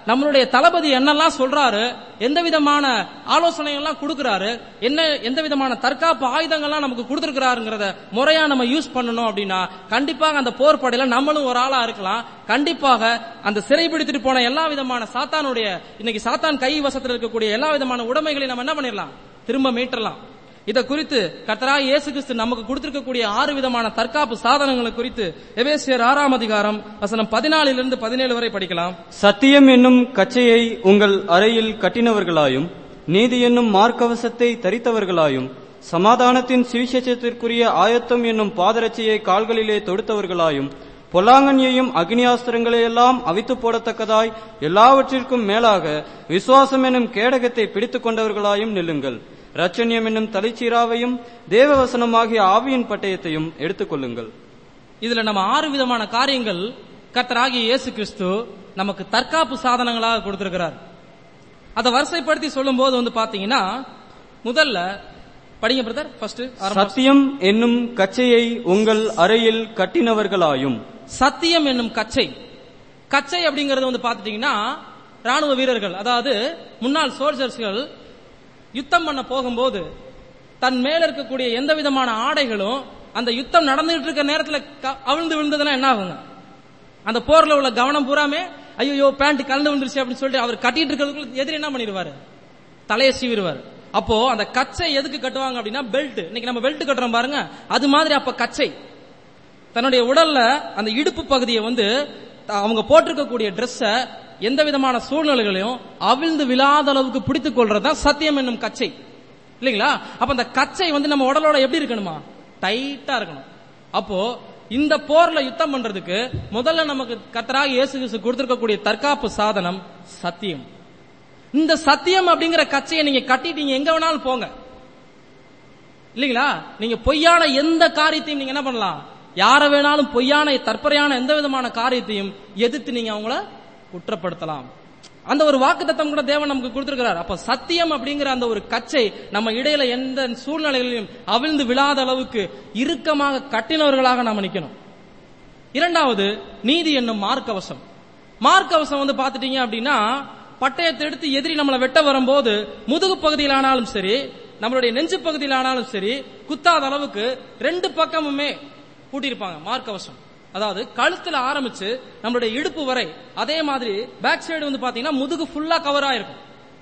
நம்மளுடைய தளபதி என்னெல்லாம் சொல்றாரு எந்த விதமான ஆலோசனைகள்லாம் கொடுக்கறாரு என்ன எந்த விதமான தற்காப்பு ஆயுதங்கள்லாம் நமக்கு கொடுத்திருக்கிறாருங்கிறத முறையா நம்ம யூஸ் பண்ணணும் அப்படின்னா கண்டிப்பாக அந்த போர் படையில நம்மளும் ஒரு ஆளா இருக்கலாம் கண்டிப்பாக அந்த சிறைபிடித்துட்டு போன எல்லா விதமான சாத்தானுடைய இன்னைக்கு சாத்தான் கை வசத்துல இருக்கக்கூடிய எல்லா விதமான உடைமைகளையும் நம்ம என்ன பண்ணிடலாம் திரும்ப மீட்டரலாம் இத குறித்து கர்த்தராய் இயேசு கிறிஸ்து நமக்கு கொடுத்திருக்கக்கூடிய ஆறு விதமான தற்காப்பு சாதனங்களை குறித்து எபேசியர் ஆறாம் அதிகாரம் வசனம் பதினாலிலிருந்து பதினேழு வரை படிக்கலாம்
சத்தியம் என்னும் கச்சையை உங்கள் அறையில் கட்டினவர்களாயும் நீதி என்னும் மார்க்கவசத்தை தரித்தவர்களாயும் சமாதானத்தின் சுவிசேஷத்திற்குரிய ஆயத்தம் என்னும் பாதரட்சியை கால்களிலே தொடுத்தவர்களாயும் பொல்லாங்கண்யையும் அக்னியாஸ்திரங்களையெல்லாம் அவித்து போடத்தக்கதாய் எல்லாவற்றிற்கும் மேலாக விசுவாசம் என்னும் கேடகத்தை பிடித்துக் கொண்டவர்களாயும் நில்லுங்கள் ரச்சன்யம் என்னும் தலைச்சீராவையும் தேவவசனமாகிய ஆவியின் பட்டயத்தையும் எடுத்துக்கொள்ளுங்கள்
இதுல நம்ம ஆறு விதமான காரியங்கள் கர்த்தராகிய இயேசு கிறிஸ்து நமக்கு தற்காப்பு சாதனங்களாக கொடுத்திருக்கிறார் அதை வரிசைப்படுத்தி சொல்லும்போது வந்து பாத்தீங்கன்னா முதல்ல படிங்க பிரதர் ஃபர்ஸ்ட்
சத்தியம் என்னும் கச்சையை உங்கள் அறையில் கட்டினவர்களாயும்
சத்தியம் என்னும் கச்சை கச்சை அப்படிங்கறது வந்து பாத்துட்டீங்கன்னா ராணுவ வீரர்கள் அதாவது முன்னாள் சோல்ஜர்ஸ்கள் யுத்தம் பண்ண போகும்போது தன் மேல இருக்கக்கூடிய எந்த விதமான ஆடைகளும் அந்த யுத்தம் நடந்துகிட்டு இருக்க நேரத்துல க- அவிழ்ந்து விழுந்ததுன்னா என்ன ஆகுங்க அந்த போர்ல உள்ள கவனம் பூராமே ஐயோ பேண்ட் கலந்து விழுந்துருச்சு அப்படின்னு சொல்லிட்டு அவர் கட்டிட்டு இருக்கிறதுக்குள்ள எதிரி என்ன பண்ணிடுவாரு தலையை சீவிடுவார் அப்போ அந்த கச்சை எதுக்கு கட்டுவாங்க அப்படின்னா பெல்ட் இன்னைக்கு நம்ம பெல்ட் கட்டுறோம் பாருங்க அது மாதிரி அப்ப கச்சை தன்னுடைய உடல்ல அந்த இடுப்பு பகுதியை வந்து த- அவங்க போட்டிருக்கக்கூடிய Dress-அ எந்த விதமான சூழ்நிலைகளையும் அவிழ்ந்து விழாத அளவுக்கு பிடித்துக் கொள்றதுதான் சத்தியம் என்னும் கச்சை இல்லைங்களா அப்ப அந்த கச்சை வந்து நம்ம உடலோட எப்படி இருக்கணுமா டைட்டா இருக்கணும் அப்போ இந்த போர்ல யுத்தம் பண்றதுக்கு முதல்ல நமக்கு கத்தராக இயேசு கிறிஸ்து கொடுத்திருக்கக்கூடிய தற்காப்பு சாதனம் சத்தியம் இந்த சத்தியம் அப்படிங்கிற கச்சையை நீங்க கட்டிட்டீங்க எங்க வேணாலும் போங்க இல்லைங்களா நீங்க பொய்யான எந்த காரியத்தையும் நீங்க என்ன பண்ணலாம் யார வேணாலும் பொய்யான தற்பறையான எந்த விதமான காரியத்தையும் எதிர்த்து நீங்க அவங்கள குற்றப்படுத்தலாம் அந்த ஒரு வாக்குத்தத்தம் கூட தேவன் நமக்கு கொடுத்திருக்கிறார் அப்ப சத்தியம் அப்படிங்கிற அந்த ஒரு கச்சை நம்ம இடையில எந்த சூழ்நிலைகளிலும் அவிழ்ந்து விழாத அளவுக்கு இறுக்கமாக கட்டினவர்களாக நாம நிக்கணும் இரண்டாவது நீதி என்னும் மார்க்கவசம் மார்க்கவசம் வந்து பாத்துட்டீங்க அப்படின்னா பட்டயத்தை எடுத்து எதிரி நம்மளை வெட்ட வரும்போது முதுகு பகுதியில் ஆனாலும் சரி நம்மளுடைய நெஞ்சு பகுதியில் ஆனாலும் சரி குத்தாத அளவுக்கு ரெண்டு பக்கமுமே பூட்டியிருப்பாங்க மார்க்கவசம் அதாவது கழுத்துல ஆரம்பிச்சு நம்மளுடைய இடுப்பு வரை அதே மாதிரி பேக் சைடு வந்து பாத்தீங்கன்னா முதுகு ஃபுல்லா கவர் ஆயிருக்கும்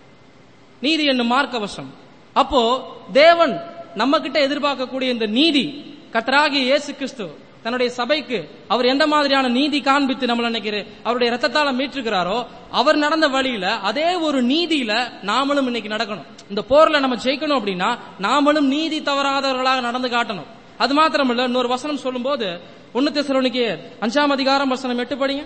நீதி என்னும் மார்க்கவசம் அப்போ தேவன் நம்ம கிட்ட எதிர்பார்க்கக்கூடிய இந்த நீதி கத்தராகிய இயேசு கிறிஸ்து தன்னுடைய சபைக்கு அவர் எந்த மாதிரியான நீதி காண்பித்து நம்மள நினைக்கிற அவருடைய ரத்தத்தால மீட்டிருக்கிறாரோ அவர் நடந்த வழியில அதே ஒரு நீதியில நாமளும் இன்னைக்கு நடக்கணும் இந்த போர்ல நம்ம ஜெயிக்கணும் அப்படின்னா நாமளும் நீதி தவறாதவர்களாக நடந்து காட்டணும் அது மாத்திரமல்ல இன்னொரு வசனம் சொல்லும்போது ஒன்னு தெசலோனிக்கே அஞ்சாம் அதிகாரம் வசனம் எட்டு படிங்க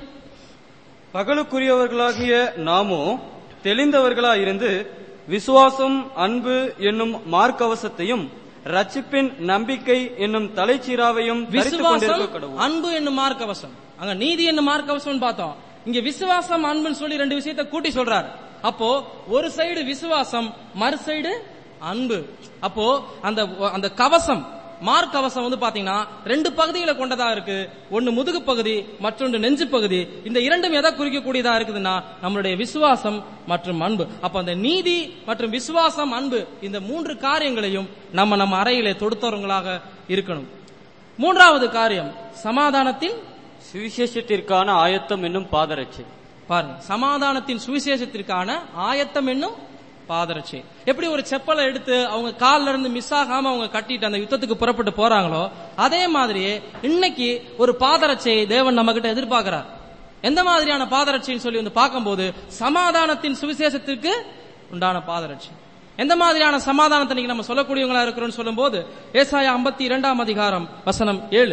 பகலுக்குரியவர்களாகிய நாமோ தெளிந்தவர்களாயிருந்து விசுவாசம் அன்பு என்னும் மார்க்கவசத்தையும் ரட்சிப்பின் நம்பிக்கை என்னும் தலைச்சீராவையும் தரித்துக்
விசுவாசம்
கொண்டிருக்க கடவுள்
அன்பு என்னும் மார்க்கவசம் அங்க நீதி என்னும் மார்க்கவசம் பார்த்தோம் இங்க விசுவாசம் அன்புன்னு சொல்லி ரெண்டு விஷயத்தை கூட்டி சொல்றாரு அப்போ ஒரு சைடு விசுவாசம் மறு சைடு அன்பு அப்போ அந்த அந்த கவசம் மார்க் கவசம் வந்து பாத்தீங்கன்னா ரெண்டு பகுதிகளை கொண்டதா இருக்கு ஒன்னு முதுகு பகுதி மற்றொன்று நெஞ்சு பகுதி இந்த இரண்டும் எதை குறிக்கக்கூடியதா இருக்குதுன்னா நம்மளுடைய விசுவாசம் மற்றும் அன்பு அப்ப அந்த நீதி மற்றும் விசுவாசம் அன்பு இந்த மூன்று காரியங்களையும் நம்ம நம்ம அறையிலே தொடுத்தவர்களாக இருக்கணும் மூன்றாவது காரியம் சமாதானத்தின்
சுவிசேஷத்திற்கான ஆயத்தம் என்னும் பாதரட்சை
பாருங்க சமாதானத்தின் சுவிசேஷத்திற்கான ஆயத்தம் என்னும் பாதரட்சை எப்படி ஒரு செப்பலை எடுத்து அவங்க கால்ல இருந்து மிஸ் ஆகாம அவங்க கட்டிட்டு அந்த யுத்தத்துக்கு புறப்பட்டு போறாங்களோ அதே மாதிரியே இன்னைக்கு ஒரு பாதரட்சையை தேவன் நம்ம கிட்ட எதிர்பார்க்கிறார் எந்த மாதிரியான பாதரட்சைன்னு சொல்லி வந்து பார்க்கும்போது சமாதானத்தின் சுவிசேஷத்திற்கு உண்டான பாதரட்சை எந்த மாதிரியான சமாதானத்தை இன்னைக்கு நம்ம சொல்லக்கூடியவங்களா இருக்கிறோம்னு சொல்லும்போது ஏசாயா ஐம்பத்தி இரண்டாம் அதிகாரம் வசனம் ஏழு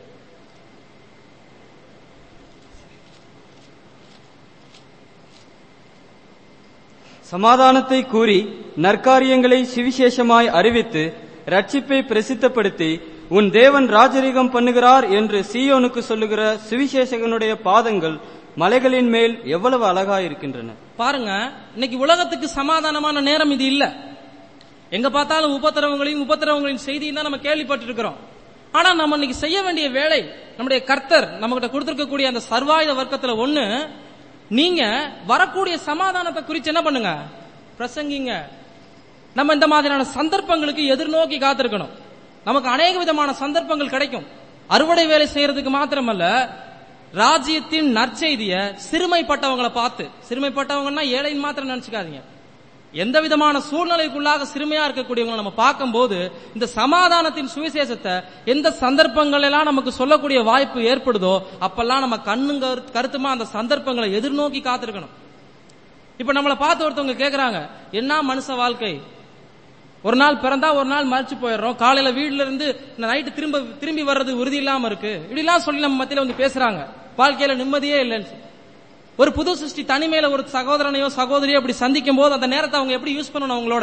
சமாதானத்தை கூறி நற்காரியங்களை சுவிசேஷமாய் அறிவித்து ரட்சிப்பை பிரசித்தப்படுத்தி உன் தேவன் ராஜரீகம் பண்ணுகிறார் என்று சீயோனுக்கு சொல்லுகிற சுவிசேஷகனுடைய பாதங்கள் மலைகளின் மேல் எவ்வளவு அழகாயிருக்கின்றன
பாருங்க இன்னைக்கு உலகத்துக்கு சமாதானமான நேரம் இது இல்ல எங்க பார்த்தாலும் உபத்திரவங்களின் உபத்திரவங்களின் செய்தியும் தான் நம்ம கேள்விப்பட்டு இருக்கிறோம் ஆனா நம்ம இன்னைக்கு செய்ய வேண்டிய வேலை நம்முடைய கர்த்தர் நம்ம கிட்ட கொடுத்திருக்கக்கூடிய அந்த சர்வாயுத வர்க்கத்துல ஒண்ணு நீங்க வரக்கூடிய சமாதானத்தை குறித்து என்ன பண்ணுங்க பிரசங்கிங்க நம்ம இந்த மாதிரியான சந்தர்ப்பங்களுக்கு எதிர்நோக்கி காத்திருக்கணும் நமக்கு அநேக விதமான சந்தர்ப்பங்கள் கிடைக்கும் அறுவடை வேலை செய்யறதுக்கு மாத்திரமல்ல ராஜ்யத்தின் நற்செய்திய சிறுமைப்பட்டவங்களை பார்த்து சிறுமைப்பட்டவங்கன்னா ஏழைன்னு மாத்திரம் நினைச்சுக்காதீங்க எந்த விதமான சூழ்நிலைக்குள்ளாக சிறுமையா இருக்கக்கூடியவங்களை நம்ம பார்க்கும்போது இந்த சமாதானத்தின் சுவிசேஷத்தை எந்த சந்தர்ப்பங்கள் எல்லாம் நமக்கு சொல்லக்கூடிய வாய்ப்பு ஏற்படுதோ அப்பெல்லாம் நம்ம கண்ணும் கரு- கருத்துமா அந்த சந்தர்ப்பங்களை எதிர்நோக்கி காத்திருக்கணும் இப்ப நம்மளை பார்த்து ஒருத்தவங்க கேக்குறாங்க என்ன மனுஷ வாழ்க்கை ஒரு நாள் பிறந்தா ஒரு நாள் மறைச்சு போயிடுறோம் காலையில வீட்ல இருந்து நைட்டு திரும்ப திரும்பி வர்றது உறுதி இல்லாம இருக்கு இப்படிலாம் சொல்லி நம்ம மத்தியில வந்து பேசுறாங்க வாழ்க்கையில நிம்மதியே இல்லைன்னு சொல்லி. ஒரு புது சிருஷ்டி தனிமையில ஒரு சகோதரனையோ சகோதரியோ அப்படி சந்திக்கும் போது அந்த நேரத்தை அவங்க எப்படி யூஸ் பண்ணணும் அவங்களோட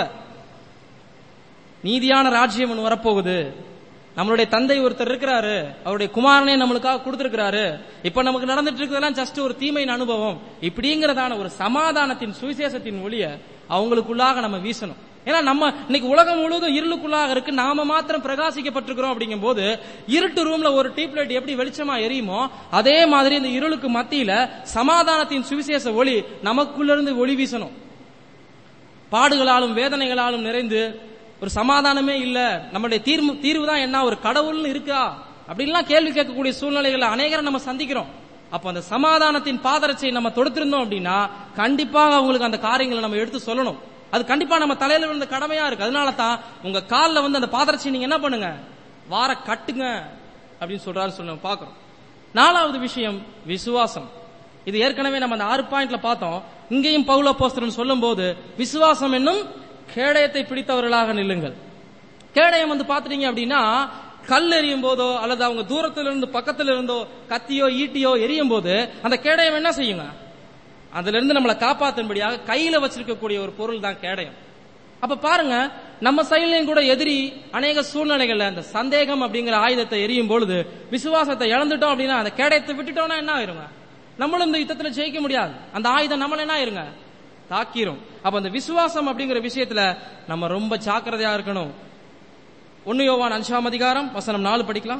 நீதியான ராஜ்யம் ஒன்று வரப்போகுது நம்மளுடைய தந்தை ஒருத்தர் இருக்கிறாரு அவருடைய குமாரனே நம்மளுக்காக கொடுத்திருக்கிறாரு இப்ப நமக்கு நடந்துட்டு இருக்கிறதெல்லாம் ஜஸ்ட் ஒரு தீமையின் அனுபவம் இப்படிங்கிறதான ஒரு சமாதானத்தின் சுவிசேஷத்தின் ஒளிய அவங்களுக்குள்ளாக நம்ம வீசணும் ஏன்னா நம்ம இன்னைக்கு உலகம் முழுவதும் இருளுக்குள்ளாக இருக்கு நாம மாத்திரம் பிரகாசிக்கப்பட்டிருக்கிறோம் அப்படிங்கும் போது இருட்டு ரூம்ல ஒரு டீப் லைட் எப்படி வெளிச்சமா எரியுமோ அதே மாதிரி இந்த இருளுக்கு மத்தியில சமாதானத்தின் சுவிசேஷ ஒளி நமக்குள்ள இருந்து ஒளி வீசணும் பாடுகளாலும் வேதனைகளாலும் நிறைந்து ஒரு சமாதானமே இல்ல நம்மளுடைய தீர்வு தீர்வு தான் என்ன ஒரு கடவுள்னு இருக்கா அப்படின்லாம் கேள்வி கேட்கக்கூடிய சூழ்நிலைகளை அநேகரை நம்ம சந்திக்கிறோம் அப்ப அந்த சமாதானத்தின் பாதரட்சை நம்ம தொடுத்திருந்தோம் அப்படின்னா கண்டிப்பாக அவங்களுக்கு அந்த காரியங்களை நம்ம எடுத்து சொல்லணும் அது கண்டிப்பா நம்ம தலையில விழுந்த கடமையா இருக்கு அதனால தான் உங்க கால்ல வந்து அந்த பாதரட்சை நீங்க என்ன பண்ணுங்க வார கட்டுங்க அப்படின்னு சொல்றாரு சொல்லி நம்ம பாக்குறோம் நாலாவது விஷயம் விசுவாசம் இது ஏற்கனவே நம்ம அந்த ஆறு பாயிண்ட்ல பார்த்தோம் இங்கேயும் பவுல போஸ்தரன் சொல்லும் போது விசுவாசம் என்னும் கேடயத்தை பிடித்தவர்களாக நில்லுங்கள் கேடயம் வந்து பாத்துட்டீங்க அப்படின்னா கல் எறியும் போதோ அல்லது அவங்க தூரத்துல இருந்து பக்கத்துல இருந்தோ கத்தியோ ஈட்டியோ எரியும் போது அந்த கேடயம் என்ன செய்யுங்க அதுல இருந்து நம்மளை காப்பாத்தும்படியாக கையில வச்சிருக்கக்கூடிய ஒரு பொருள் தான் கேடயம் அப்ப பாருங்க நம்ம சைட்லயும் கூட எதிரி அநேக சூழ்நிலைகள்ல அந்த சந்தேகம் அப்படிங்கிற ஆயுதத்தை எரியும் பொழுது விசுவாசத்தை இழந்துட்டோம் அப்படின்னா அந்த கேடயத்தை விட்டுட்டோம்னா என்ன ஆயிருங்க நம்மளும் இந்த யுத்தத்துல ஜெயிக்க முடியாது அந்த ஆயுதம் நம்மள என்ன ஆயிருங்க தாக்கிரும் அப்ப அந்த விசுவாசம் அப்படிங்கிற விஷயத்துல நம்ம ரொம்ப ஜாக்கிரதையா இருக்கணும் ஒன்னு யோவான் அஞ்சாம் அதிகாரம் வசனம் நாலு படிக்கலாம்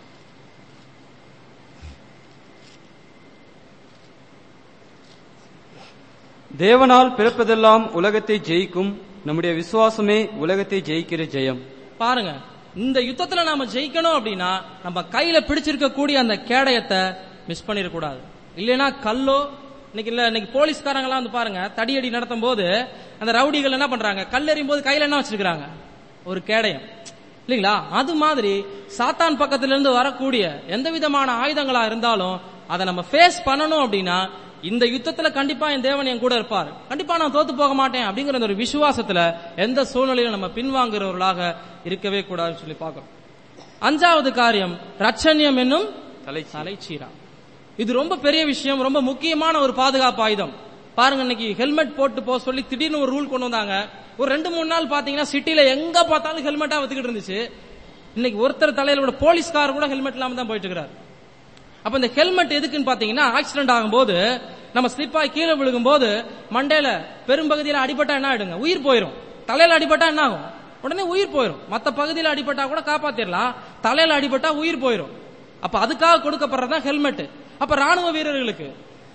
தேவனால் பிறப்பதெல்லாம் உலகத்தை ஜெயிக்கும் நம்முடைய விசுவாசமே உலகத்தை ஜெயிக்கிற ஜெயம்
பாருங்க இந்த யுத்தத்துல நாம ஜெயிக்கணும் அப்படின்னா நம்ம கையில பிடிச்சிருக்கக்கூடிய அந்த கேடயத்தை மிஸ் பண்ணிடக்கூடாது இல்லைன்னா கல்லோ இன்னைக்கு இல்ல இன்னைக்கு போலீஸ்காரங்களாம் வந்து பாருங்க தடியடி நடத்தும் போது அந்த ரவுடிகள் என்ன பண்றாங்க கல்லெறியும் போது கையில என்ன வச்சிருக்காங்க ஒரு கேடயம் இல்லைங்களா அது மாதிரி சாத்தான் பக்கத்துல இருந்து வரக்கூடிய எந்த விதமான ஆயுதங்களா இருந்தாலும் அதை நம்ம ஃபேஸ் பண்ணணும் அப்படின்னா இந்த யுத்தத்துல கண்டிப்பா என் தேவன் என் கூட இருப்பார் கண்டிப்பா நான் தோத்து போக மாட்டேன் அப்படிங்கிற அந்த ஒரு விசுவாசத்துல எந்த சூழ்நிலையிலும் நம்ம பின்வாங்குறவர்களாக இருக்கவே கூடாதுன்னு சொல்லி பார்க்கிறோம் அஞ்சாவது காரியம் ரட்சண்யம் என்னும்
தலைச்சி
தலைச்சீரா இது ரொம்ப பெரிய விஷயம் ரொம்ப முக்கியமான ஒரு பாதுகாப்பு ஆயுதம் பாருங்க இன்னைக்கு ஹெல்மெட் போட்டு போக சொல்லி திடீர்னு ஒரு ரூல் கொண்டு வந்தாங்க ஒரு ரெண்டு மூணு நாள் பாத்தீங்கன்னா சிட்டில எங்க பார்த்தாலும் ஹெல்மெட்டா வச்சுக்கிட்டு இருந்துச்சு இன்னைக்கு ஒருத்தர் தலையில கூட போலீஸ்கார் கூட ஹெல்மெட் இல்லாம தான் போயிட்டு இருக்கிறார் அப்ப இந்த ஹெல்மெட் எதுக்குன்னு பாத்தீங்கன்னா ஆக்சிடென்ட் ஆகும்போது நம்ம ஸ்லிப் ஆகி கீழே விழுகும்போது மண்டையில பெரும்பகுதியில அடிபட்டா என்ன ஆயிடுங்க உயிர் போயிரும் தலையில அடிபட்டா என்ன ஆகும் உடனே உயிர் போயிரும் மத்த பகுதியில அடிபட்டா கூட காப்பாத்திரலாம் தலையில அடிபட்டா உயிர் போயிரும் அப்ப அதுக்காக கொடுக்கப்படுறதுதான் ஹெல்மெட் அப்ப ராணுவ வீரர்களுக்கு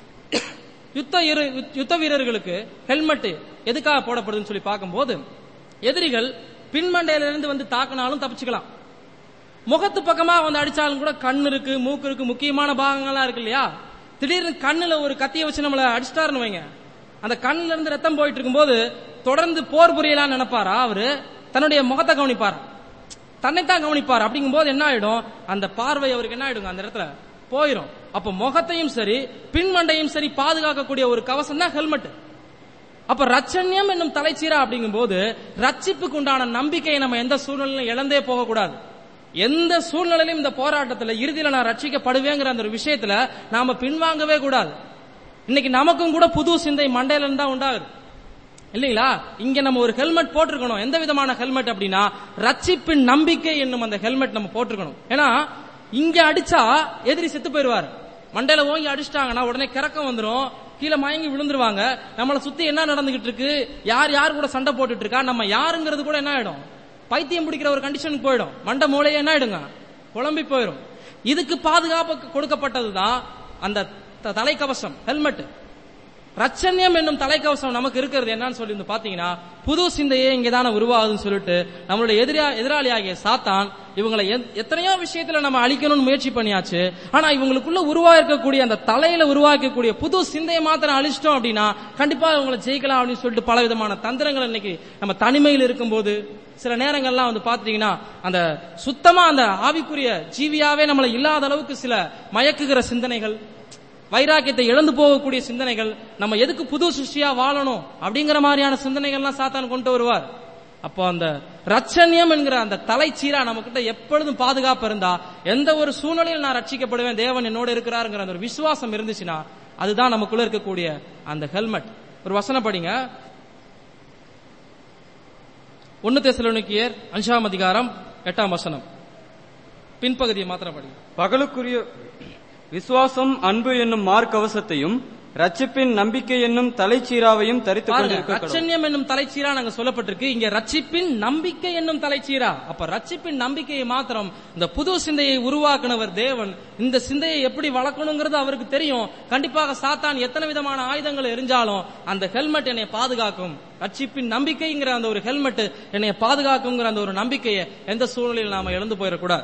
யுத்த இரு- யுத்த வீரர்களுக்கு ஹெல்மெட் எதுக்காக போடப்படுதுன்னு சொல்லி பார்க்கும்போது எதிரிகள் பின்மண்டையில இருந்து வந்து தாக்கினாலும் தப்பிச்சுக்கலாம் முகத்து பக்கமா வந்து அடிச்சாலும் கூட கண் இருக்கு மூக்கு இருக்கு முக்கியமான பாகங்கள்லாம் இருக்கு இல்லையா திடீர்னு கண்ணுல ஒரு கத்தியை வச்சு நம்மள அடிச்சிட்டாருன்னு வைங்க அந்த கண்ணுல இருந்து ரத்தம் போயிட்டு இருக்கும்போது தொடர்ந்து போர் புரியலாம்னு நினைப்பாரா அவரு தன்னுடைய முகத்தை கவனிப்பார் தன்னைத்தான் கவனிப்பார் அப்படிங்கும்போது என்ன ஆயிடும் அந்த பார்வை அவருக்கு என்ன ஆயிடுங்க அந்த இடத்துல போயிடும் அப்ப முகத்தையும் சரி பின்மண்டையும் சரி பாதுகாக்கக்கூடிய ஒரு கவசம் தான் ஹெல்மெட் அப்ப ரட்சண்யம் என்னும் தலைச்சீரா அப்படிங்கும்போது ரட்சிப்புக்கு உண்டான நம்பிக்கையை நம்ம எந்த சூழ்நிலையிலும் இழந்தே போகக்கூடாது எந்த சூழ்நிலையிலும் இந்த போராட்டத்துல இறுதியில நான் ரட்சிக்கப்படுவேங்கிற அந்த ஒரு விஷயத்துல நாம பின்வாங்கவே கூடாது இன்னைக்கு நமக்கும் கூட புது சிந்தை மண்டையில இருந்தா உண்டாகுது இல்லைங்களா இங்க நம்ம ஒரு ஹெல்மெட் போட்டிருக்கணும் எந்த விதமான ஹெல்மெட் அப்படின்னா ரட்சிப்பின் நம்பிக்கை என்னும் அந்த ஹெல்மெட் நம்ம போட்டிருக்கணும் ஏன்னா இங்க அடிச்சா எதிரி செத்து போயிருவாரு மண்டையில ஓங்கி அடிச்சிட்டாங்கன்னா உடனே கிறக்கம் வந்துரும் கீழே மயங்கி விழுந்துருவாங்க நம்மளை சுத்தி என்ன நடந்துகிட்டு இருக்கு யார் யார் கூட சண்டை போட்டுட்டு இருக்கா நம்ம யாருங்கிறது கூட என்ன ஆயிடும் பைத்தியம் பிடிக்கிற ஒரு கண்டிஷனுக்கு போயிடும் மண்டை மூளையே என்ன ஆயிடுங்க குழம்பி போயிடும் இதுக்கு பாதுகாப்பு கொடுக்கப்பட்டதுதான் அந்த த- தலைக்கவசம் ஹெல்மெட் ரச்சன்யம் என்னும் தலைக்கவசம் நமக்கு இருக்கிறது என்னன்னு சொல்லி வந்து பாத்தீங்கன்னா புது சிந்தையே இங்கதான உருவாகுதுன்னு சொல்லிட்டு நம்மளுடைய எதிரா எதிராளியாகிய சாத்தான் இவங்களை எத்- எத்தனையோ விஷயத்துல நம்ம அழிக்கணும்னு முயற்சி பண்ணியாச்சு ஆனா இவங்களுக்குள்ள உருவாக்கக்கூடிய அந்த தலையில உருவாக்கக்கூடிய புது சிந்தையை மாத்திரம் அழிச்சிட்டோம் அப்படின்னா கண்டிப்பா இவங்களை ஜெயிக்கலாம் அப்படின்னு சொல்லிட்டு பல விதமான தந்திரங்கள் இன்னைக்கு நம்ம தனிமையில் இருக்கும்போது சில நேரங்கள்லாம் வந்து பாத்தீங்கன்னா அந்த சுத்தமா அந்த ஆவிக்குரிய ஜீவியாவே நம்மளை இல்லாத அளவுக்கு சில மயக்குகிற சிந்தனைகள் வைராக்கியத்தை இழந்து போகக்கூடிய சிந்தனைகள் நம்ம எதுக்கு புது சிருஷ்டியா வாழணும் அப்படிங்கிற மாதிரியான சிந்தனைகள்லாம் சாத்தான் கொண்டு வருவார் அப்போ அந்த ரட்சண்யம் என்கிற அந்த தலைச்சீரா நம்ம கிட்ட எப்பொழுதும் பாதுகாப்பு இருந்தா எந்த ஒரு சூழ்நிலையில் நான் ரட்சிக்கப்படுவேன் தேவன் என்னோட இருக்கிறாருங்கிற அந்த ஒரு விசுவாசம் இருந்துச்சுன்னா அதுதான் நமக்குள்ள இருக்கக்கூடிய அந்த ஹெல்மெட் ஒரு வசனம் படிங்க ஒன்னு தெசலோனிக்கியர் அஞ்சாம் அதிகாரம் எட்டாம் வசனம் பின்பகுதியை மாத்திரம் படிங்க
பகலுக்குரிய விசுவாசம் அன்பு என்னும் மார்க்கவசத்தையும் ரட்சிப்பின் நம்பிக்கை என்னும் தலைச்சீராவையும் தரித்துக்
பாருங்க
கொண்டிருக்க கடவுள்.
ரட்சண்யம் என்னும் தலைச்சீரா நாங்க சொல்லப்பட்டிருக்கு இங்க ரட்சிப்பின் நம்பிக்கை என்னும் தலைச்சீரா அப்ப ரட்சிப்பின் நம்பிக்கையை மாத்திரம் இந்த புது சிந்தையை உருவாக்குனவர் தேவன் இந்த சிந்தையை எப்படி வளர்க்கணுங்கிறது அவருக்கு தெரியும் கண்டிப்பாக சாத்தான் எத்தனை விதமான ஆயுதங்கள் எரிஞ்சாலும் அந்த ஹெல்மெட் என்னை பாதுகாக்கும் ரட்சிப்பின் நம்பிக்கைங்கிற அந்த ஒரு ஹெல்மெட் என்னை பாதுகாக்குங்கிற அந்த ஒரு நம்பிக்கையை எந்த சூழ்நிலையில் நாம இழந்து போயிடக்கூடாது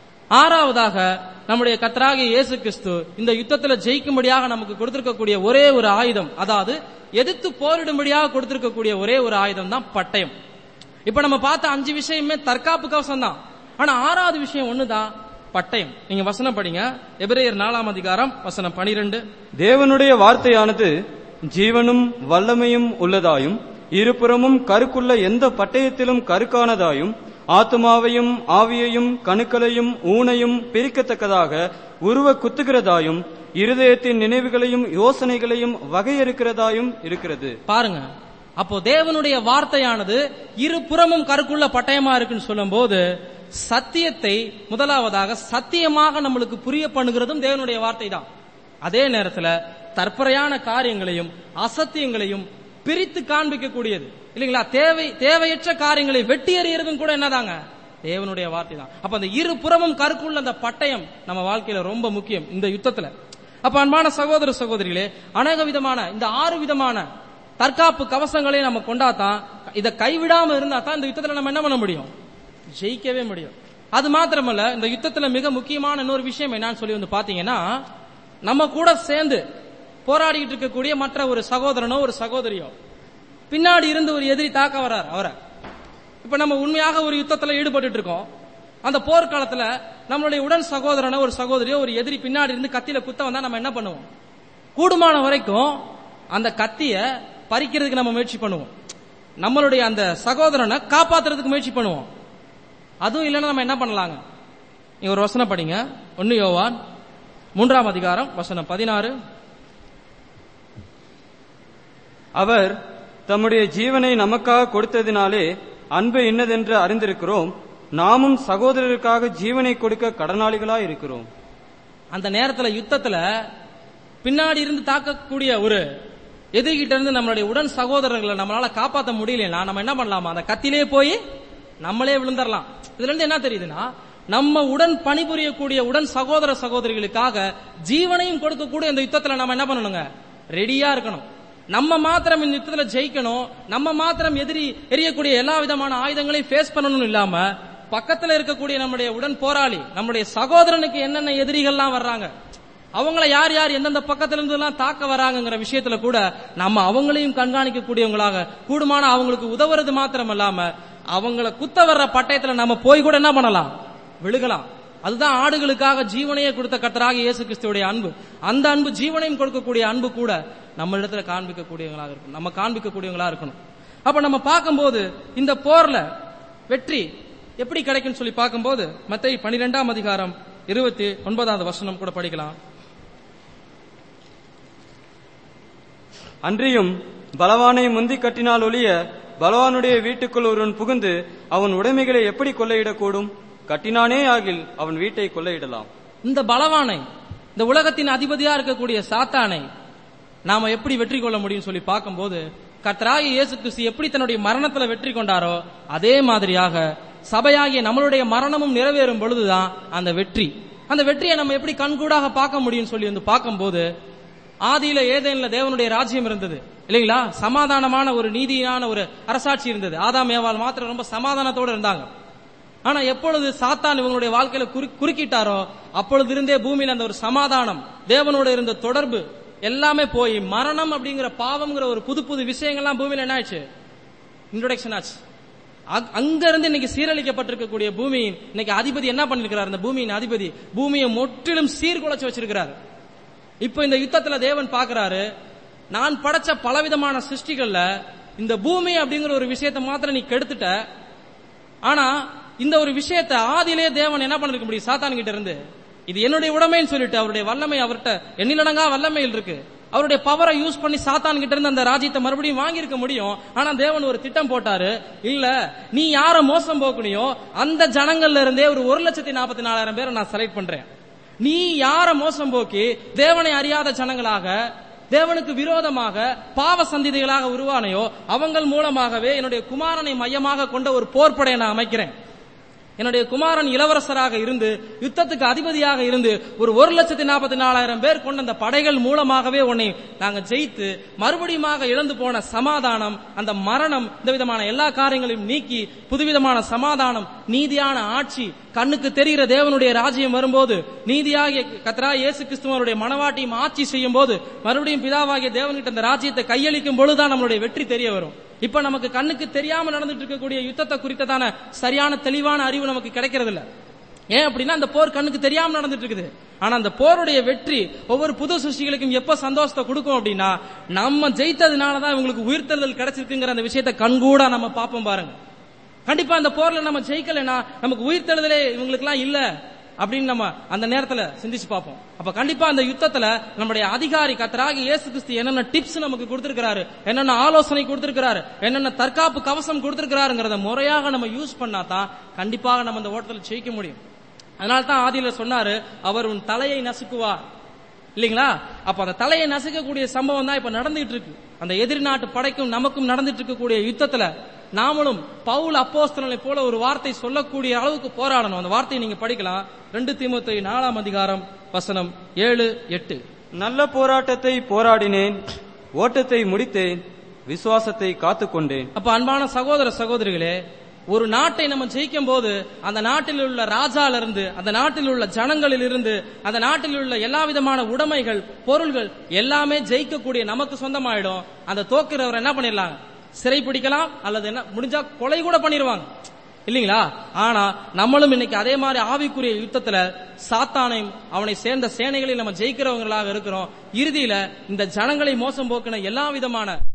ஆறாவதாக நம்முடைய கத்தராகிய இயேசு கிறிஸ்து இந்த யுத்தத்துல ஜெயிக்கும்படியாக நமக்கு கொடுத்திருக்கக்கூடிய ஒரே ஒரு ஆயுதம் அதாவது எதிர்த்து போரிடும்படியாக கொடுத்திருக்கக்கூடிய ஒரே ஒரு ஆயுதம் தான் பட்டயம் இப்ப நம்ம பார்த்த அஞ்சு விஷயமே தற்காப்பு கவசம் தான் ஆனா ஆறாவது விஷயம் ஒண்ணுதான் பட்டயம் நீங்க வசனம் படிங்க எபிரேயர் நாலாம் அதிகாரம் வசனம் பனிரெண்டு
தேவனுடைய வார்த்தையானது ஜீவனும் வல்லமையும் உள்ளதாயும் இருபுறமும் கருக்குள்ள எந்த பட்டயத்திலும் கருக்கானதாயும் ஆத்துமாவையும் ஆவியையும் கணுக்களையும் ஊனையும் பிரிக்கத்தக்கதாக உருவ குத்துகிறதாயும் இருதயத்தின் நினைவுகளையும் யோசனைகளையும் வகையறுக்கிறதாயும் இருக்கிறது
பாருங்க அப்போ தேவனுடைய வார்த்தையானது இரு புறமும் கருக்குள்ள பட்டயமா இருக்குன்னு சொல்லும்போது சத்தியத்தை முதலாவதாக சத்தியமாக நம்மளுக்கு புரிய பண்ணுகிறதும் தேவனுடைய வார்த்தை தான் அதே நேரத்துல தற்பறையான காரியங்களையும் அசத்தியங்களையும் பிரித்து காண்பிக்கக்கூடியது இல்லைங்களா தேவை தேவையற்ற காரியங்களை வெட்டி எறியறதும் கூட என்னதாங்க தேவனுடைய வார்த்தை தான் அப்ப அந்த இரு புறமும் கருக்குள்ள அந்த பட்டயம் நம்ம வாழ்க்கையில ரொம்ப முக்கியம் இந்த யுத்தத்துல அப்ப அன்பான சகோதர சகோதரிகளே அநேக விதமான இந்த ஆறு விதமான தற்காப்பு கவசங்களை நம்ம கொண்டாதான் இதை கைவிடாம இருந்தா தான் இந்த யுத்தத்துல நம்ம என்ன பண்ண முடியும் ஜெயிக்கவே முடியும் அது மாத்திரமல்ல இந்த யுத்தத்துல மிக முக்கியமான இன்னொரு விஷயம் என்னன்னு சொல்லி வந்து பாத்தீங்கன்னா நம்ம கூட சேர்ந்து போராடிட்டு இருக்கக்கூடிய மற்ற ஒரு சகோதரனோ ஒரு சகோதரியோ பின்னாடி இருந்து ஒரு எதிரி தாக்க வர்றார் அவரை இப்ப நம்ம உண்மையாக ஒரு யுத்தத்துல ஈடுபட்டு இருக்கோம் அந்த போர்க்காலத்துல நம்மளுடைய உடன் சகோதரனோ ஒரு சகோதரியோ ஒரு எதிரி பின்னாடி இருந்து கத்தியில குத்த வந்தா நம்ம என்ன பண்ணுவோம் கூடுமான வரைக்கும் அந்த கத்திய பறிக்கிறதுக்கு நம்ம முயற்சி பண்ணுவோம் நம்மளுடைய அந்த சகோதரனை காப்பாத்துறதுக்கு முயற்சி பண்ணுவோம் அதுவும் இல்லைன்னா நம்ம என்ன பண்ணலாங்க நீங்க ஒரு வசனம் படிங்க ஒன்னு யோவான் மூன்றாம் அதிகாரம் வசனம் பதினாறு
அவர் தம்முடைய ஜீவனை நமக்காக கொடுத்ததினாலே அன்பு இன்னதென்று அறிந்திருக்கிறோம் நாமும் சகோதரருக்காக ஜீவனை கொடுக்க கடனாளிகளாய் இருக்கிறோம்
அந்த நேரத்துல யுத்தத்துல பின்னாடி இருந்து தாக்கக்கூடிய ஒரு எதிர்கிட்ட இருந்து நம்மளுடைய உடன் சகோதரர்களை நம்மளால காப்பாற்ற முடியலனா நம்ம என்ன பண்ணலாமா அந்த கத்திலே போய் நம்மளே விழுந்தரலாம் இதுல இருந்து என்ன தெரியுதுன்னா நம்ம உடன் பணிபுரியக்கூடிய உடன் சகோதர சகோதரிகளுக்காக ஜீவனையும் கொடுக்கக்கூடிய இந்த யுத்தத்துல நம்ம என்ன பண்ணணுங்க ரெடியா இருக்கணும் நம்ம மாத்திரம் இந்த யுத்தத்துல ஜெயிக்கணும் நம்ம மாத்திரம் எதிரி எரியக்கூடிய எல்லா விதமான ஆயுதங்களையும் ஃபேஸ் பண்ணணும் இல்லாம பக்கத்துல இருக்கக்கூடிய நம்முடைய உடன் போராளி நம்முடைய சகோதரனுக்கு என்னென்ன எதிரிகள்லாம் வர்றாங்க அவங்கள யார் யார் எந்தெந்த பக்கத்துல இருந்து எல்லாம் தாக்க வராங்கங்கிற விஷயத்துல கூட நம்ம அவங்களையும் கண்காணிக்கக்கூடியவங்களாக கூடுமான அவங்களுக்கு உதவுறது மாத்திரம் இல்லாம அவங்கள குத்த வர்ற பட்டயத்துல நம்ம போய் கூட என்ன பண்ணலாம் விழுகலாம் அதுதான் ஆடுகளுக்காக ஜீவனையே கொடுத்த கத்தராக இயேசு கிறிஸ்துவுடைய அன்பு அந்த அன்பு ஜீவனையும் கொடுக்கக்கூடிய அன்பு கூட நம்ம இடத்துல காண்பிக்கக்கூடியவங்களாக இருக்கணும் நம்ம காண்பிக்கக்கூடியவங்களா இருக்கணும் அப்ப நம்ம பார்க்கும்போது இந்த போர்ல வெற்றி எப்படி கிடைக்கும்னு சொல்லி பார்க்கும்போது மத்தை பனிரெண்டாம் அதிகாரம் இருபத்தி ஒன்பதாவது வசனம் கூட படிக்கலாம்
அன்றியும் பலவானை முந்தி கட்டினால் ஒழிய பலவானுடைய வீட்டுக்குள் ஒருவன் புகுந்து அவன் உடைமைகளை எப்படி கொள்ளையிடக்கூடும் கட்டினானே ஆகில் அவன் வீட்டை கொள்ளையிடலாம்
இந்த பலவானை இந்த உலகத்தின் அதிபதியா இருக்கக்கூடிய சாத்தானை நாம எப்படி வெற்றி கொள்ள முடியும் சொல்லி பார்க்கும்போது கர்த்தராகிய இயேசு கிறிஸ்து எப்படி தன்னுடைய மரணத்துல வெற்றி கொண்டாரோ அதே மாதிரியாக சபையாகிய நம்மளுடைய மரணமும் நிறைவேறும் பொழுதுதான் அந்த வெற்றி அந்த வெற்றியை நம்ம எப்படி கண்கூடாக பார்க்க முடியும் சொல்லி வந்து பார்க்கும்போது ஆதியில ஏதேன்ல தேவனுடைய ராஜ்யம் இருந்தது இல்லைங்களா சமாதானமான ஒரு நீதியான ஒரு அரசாட்சி இருந்தது ஆதாம் ஏவாள் மாத்திரம் ரொம்ப சமாதானத்தோட இருந்தாங்க ஆனா எப்பொழுது சாத்தான் இவங்களுடைய வாழ்க்கையில குறு- குறுக்கிட்டாரோ அப்பொழுது இருந்தே பூமியில அந்த ஒரு சமாதானம் தேவனோட இருந்த தொடர்பு எல்லாமே போய் மரணம் அப்படிங்கிற பாவம்ங்கிற ஒரு புது புது விஷயங்கள்லாம் பூமியில என்ன ஆச்சு இன்ட்ரோடக்ஷன் ஆச்சு அங்க- அங்க இருந்து இன்னைக்கு சீரழிக்கப்பட்டிருக்கக்கூடிய பூமியின் இன்னைக்கு அதிபதி என்ன பண்ணிருக்கிறார் இந்த பூமியின் அதிபதி பூமியை முற்றிலும் சீர்குலைச்சு வச்சிருக்கிறாரு இப்ப இந்த யுத்தத்துல தேவன் பார்க்கறாரு நான் படைச்ச பலவிதமான சிருஷ்டிகள்ல இந்த பூமி அப்படிங்கிற ஒரு விஷயத்தை மாத்திரம் நீ கெடுத்துட்ட ஆனா இந்த ஒரு விஷயத்தை ஆதியிலே தேவன் என்ன பண்ணிருக்க முடியும் சாத்தான் கிட்ட இருந்து இது என்னுடைய உடைமைன்னு சொல்லிட்டு அவருடைய வல்லமை அவர்கிட்ட எண்ணிலடங்கா வல்லமையில் இருக்கு அவருடைய பவரை யூஸ் பண்ணி சாத்தான் கிட்ட இருந்து அந்த ராஜ்யத்தை மறுபடியும் வாங்கியிருக்க முடியும் ஆனா தேவன் ஒரு திட்டம் போட்டாரு இல்ல நீ யார மோசம் போக்குனியோ அந்த ஜனங்கள்ல இருந்தே ஒரு ஒரு லட்சத்தி நாற்பத்தி நாலாயிரம் பேரை நான் செலக்ட் பண்றேன் நீ யார மோசம் போக்கி தேவனை அறியாத ஜனங்களாக தேவனுக்கு விரோதமாக பாவ சந்திதிகளாக உருவானையோ அவங்கள் மூலமாகவே என்னுடைய குமாரனை மையமாக கொண்ட ஒரு போர்ப்படையை நான் அமைக்கிறேன் என்னுடைய குமாரன் இளவரசராக இருந்து யுத்தத்துக்கு அதிபதியாக இருந்து ஒரு ஒரு லட்சத்தி நாற்பத்தி நாலாயிரம் பேர் கொண்ட அந்த படைகள் மூலமாகவே உன்னை நாங்க ஜெயித்து மறுபடியுமாக இழந்து போன சமாதானம் அந்த மரணம் இந்த விதமான எல்லா காரியங்களையும் நீக்கி புதுவிதமான சமாதானம் நீதியான ஆட்சி கண்ணுக்கு தெரிகிற தேவனுடைய ராஜ்யம் வரும்போது நீதியாகிய கத்ரா இயேசு கிறிஸ்துவனுடைய மனவாட்டியும் ஆட்சி செய்யும் போது மறுபடியும் பிதாவாகிய தேவன்கிட்ட அந்த ராஜ்யத்தை கையளிக்கும் பொழுதுதான் நம்மளுடைய வெற்றி தெரிய வரும் இப்ப நமக்கு கண்ணுக்கு தெரியாம நடந்துட்டு இருக்கக்கூடிய யுத்தத்தை குறித்ததான சரியான தெளிவான அறிவு நமக்கு கிடைக்கிறது இல்ல ஏன் அப்படின்னா அந்த போர் கண்ணுக்கு தெரியாம நடந்துட்டு இருக்குது ஆனா அந்த போருடைய வெற்றி ஒவ்வொரு புது சிருஷ்டிகளுக்கும் எப்ப சந்தோஷத்தை கொடுக்கும் அப்படின்னா நம்ம ஜெயித்ததுனாலதான் இவங்களுக்கு உயிர்த்தெழுதல் கிடைச்சிருக்குங்கிற அந்த விஷயத்தை கண்கூடா நம்ம பார்ப்போம் பாருங்க கண்டிப்பா அந்த போர்ல நம்ம ஜெயிக்கலைன்னா நமக்கு உயிர்த்தெழுதலே இவங்களுக்கு எல்லாம் இல்ல அப்படின்னு நம்ம அந்த நேரத்துல சிந்திச்சு பார்ப்போம் அப்ப கண்டிப்பா அந்த யுத்தத்துல நம்முடைய அதிகாரி கத்தராகி இயேசு கிறிஸ்து என்னென்ன டிப்ஸ் நமக்கு கொடுத்திருக்கிறாரு என்னென்ன ஆலோசனை கொடுத்திருக்கிறாரு என்னென்ன தற்காப்பு கவசம் கொடுத்திருக்கிறாருங்கிறத முறையாக நம்ம யூஸ் பண்ணா தான் கண்டிப்பாக நம்ம அந்த ஓட்டத்தில் ஜெயிக்க முடியும் அதனால தான் ஆதியில சொன்னாரு அவர் உன் தலையை நசுக்குவார் இல்லைங்களா அப்ப அந்த தலையை நசுக்கக்கூடிய சம்பவம் தான் இப்ப நடந்துட்டு இருக்கு அந்த எதிரி நாட்டு படைக்கும் நமக்கும் நடந்துட்டு இருக்கக்கூடிய யுத்தத்துல நாமளும் பவுல் அப்போஸ்தலனை போல ஒரு வார்த்தை சொல்லக்கூடிய அளவுக்கு போராடணும் அந்த வார்த்தையை நீங்க படிக்கலாம் ரெண்டு தீமத்தை நாலாம் அதிகாரம் வசனம் ஏழு எட்டு
நல்ல போராட்டத்தை போராடினேன் ஓட்டத்தை முடித்தேன் விசுவாசத்தை காத்துக்கொண்டேன்
அப்ப அன்பான சகோதர சகோதரிகளே ஒரு நாட்டை நம்ம ஜெயிக்கும் போது அந்த நாட்டில் உள்ள ராஜால இருந்து அந்த நாட்டில் உள்ள ஜனங்களில் இருந்து அந்த நாட்டில் உள்ள எல்லா விதமான உடைமைகள் பொருள்கள் எல்லாமே ஜெயிக்கக்கூடிய நமக்கு சொந்தமாயிடும் அந்த தோக்குறவர் என்ன பண்ணிடலாம் சிறை பிடிக்கலாம் அல்லது என்ன முடிஞ்சா கொலை கூட பண்ணிடுவாங்க இல்லீங்களா ஆனா நம்மளும் இன்னைக்கு அதே மாதிரி ஆவிக்குரிய யுத்தத்துல சாத்தானையும் அவனை சேர்ந்த சேனைகளில் நம்ம ஜெயிக்கிறவங்களாக இருக்கிறோம் இறுதியில இந்த ஜனங்களை மோசம் போக்கின எல்லா விதமான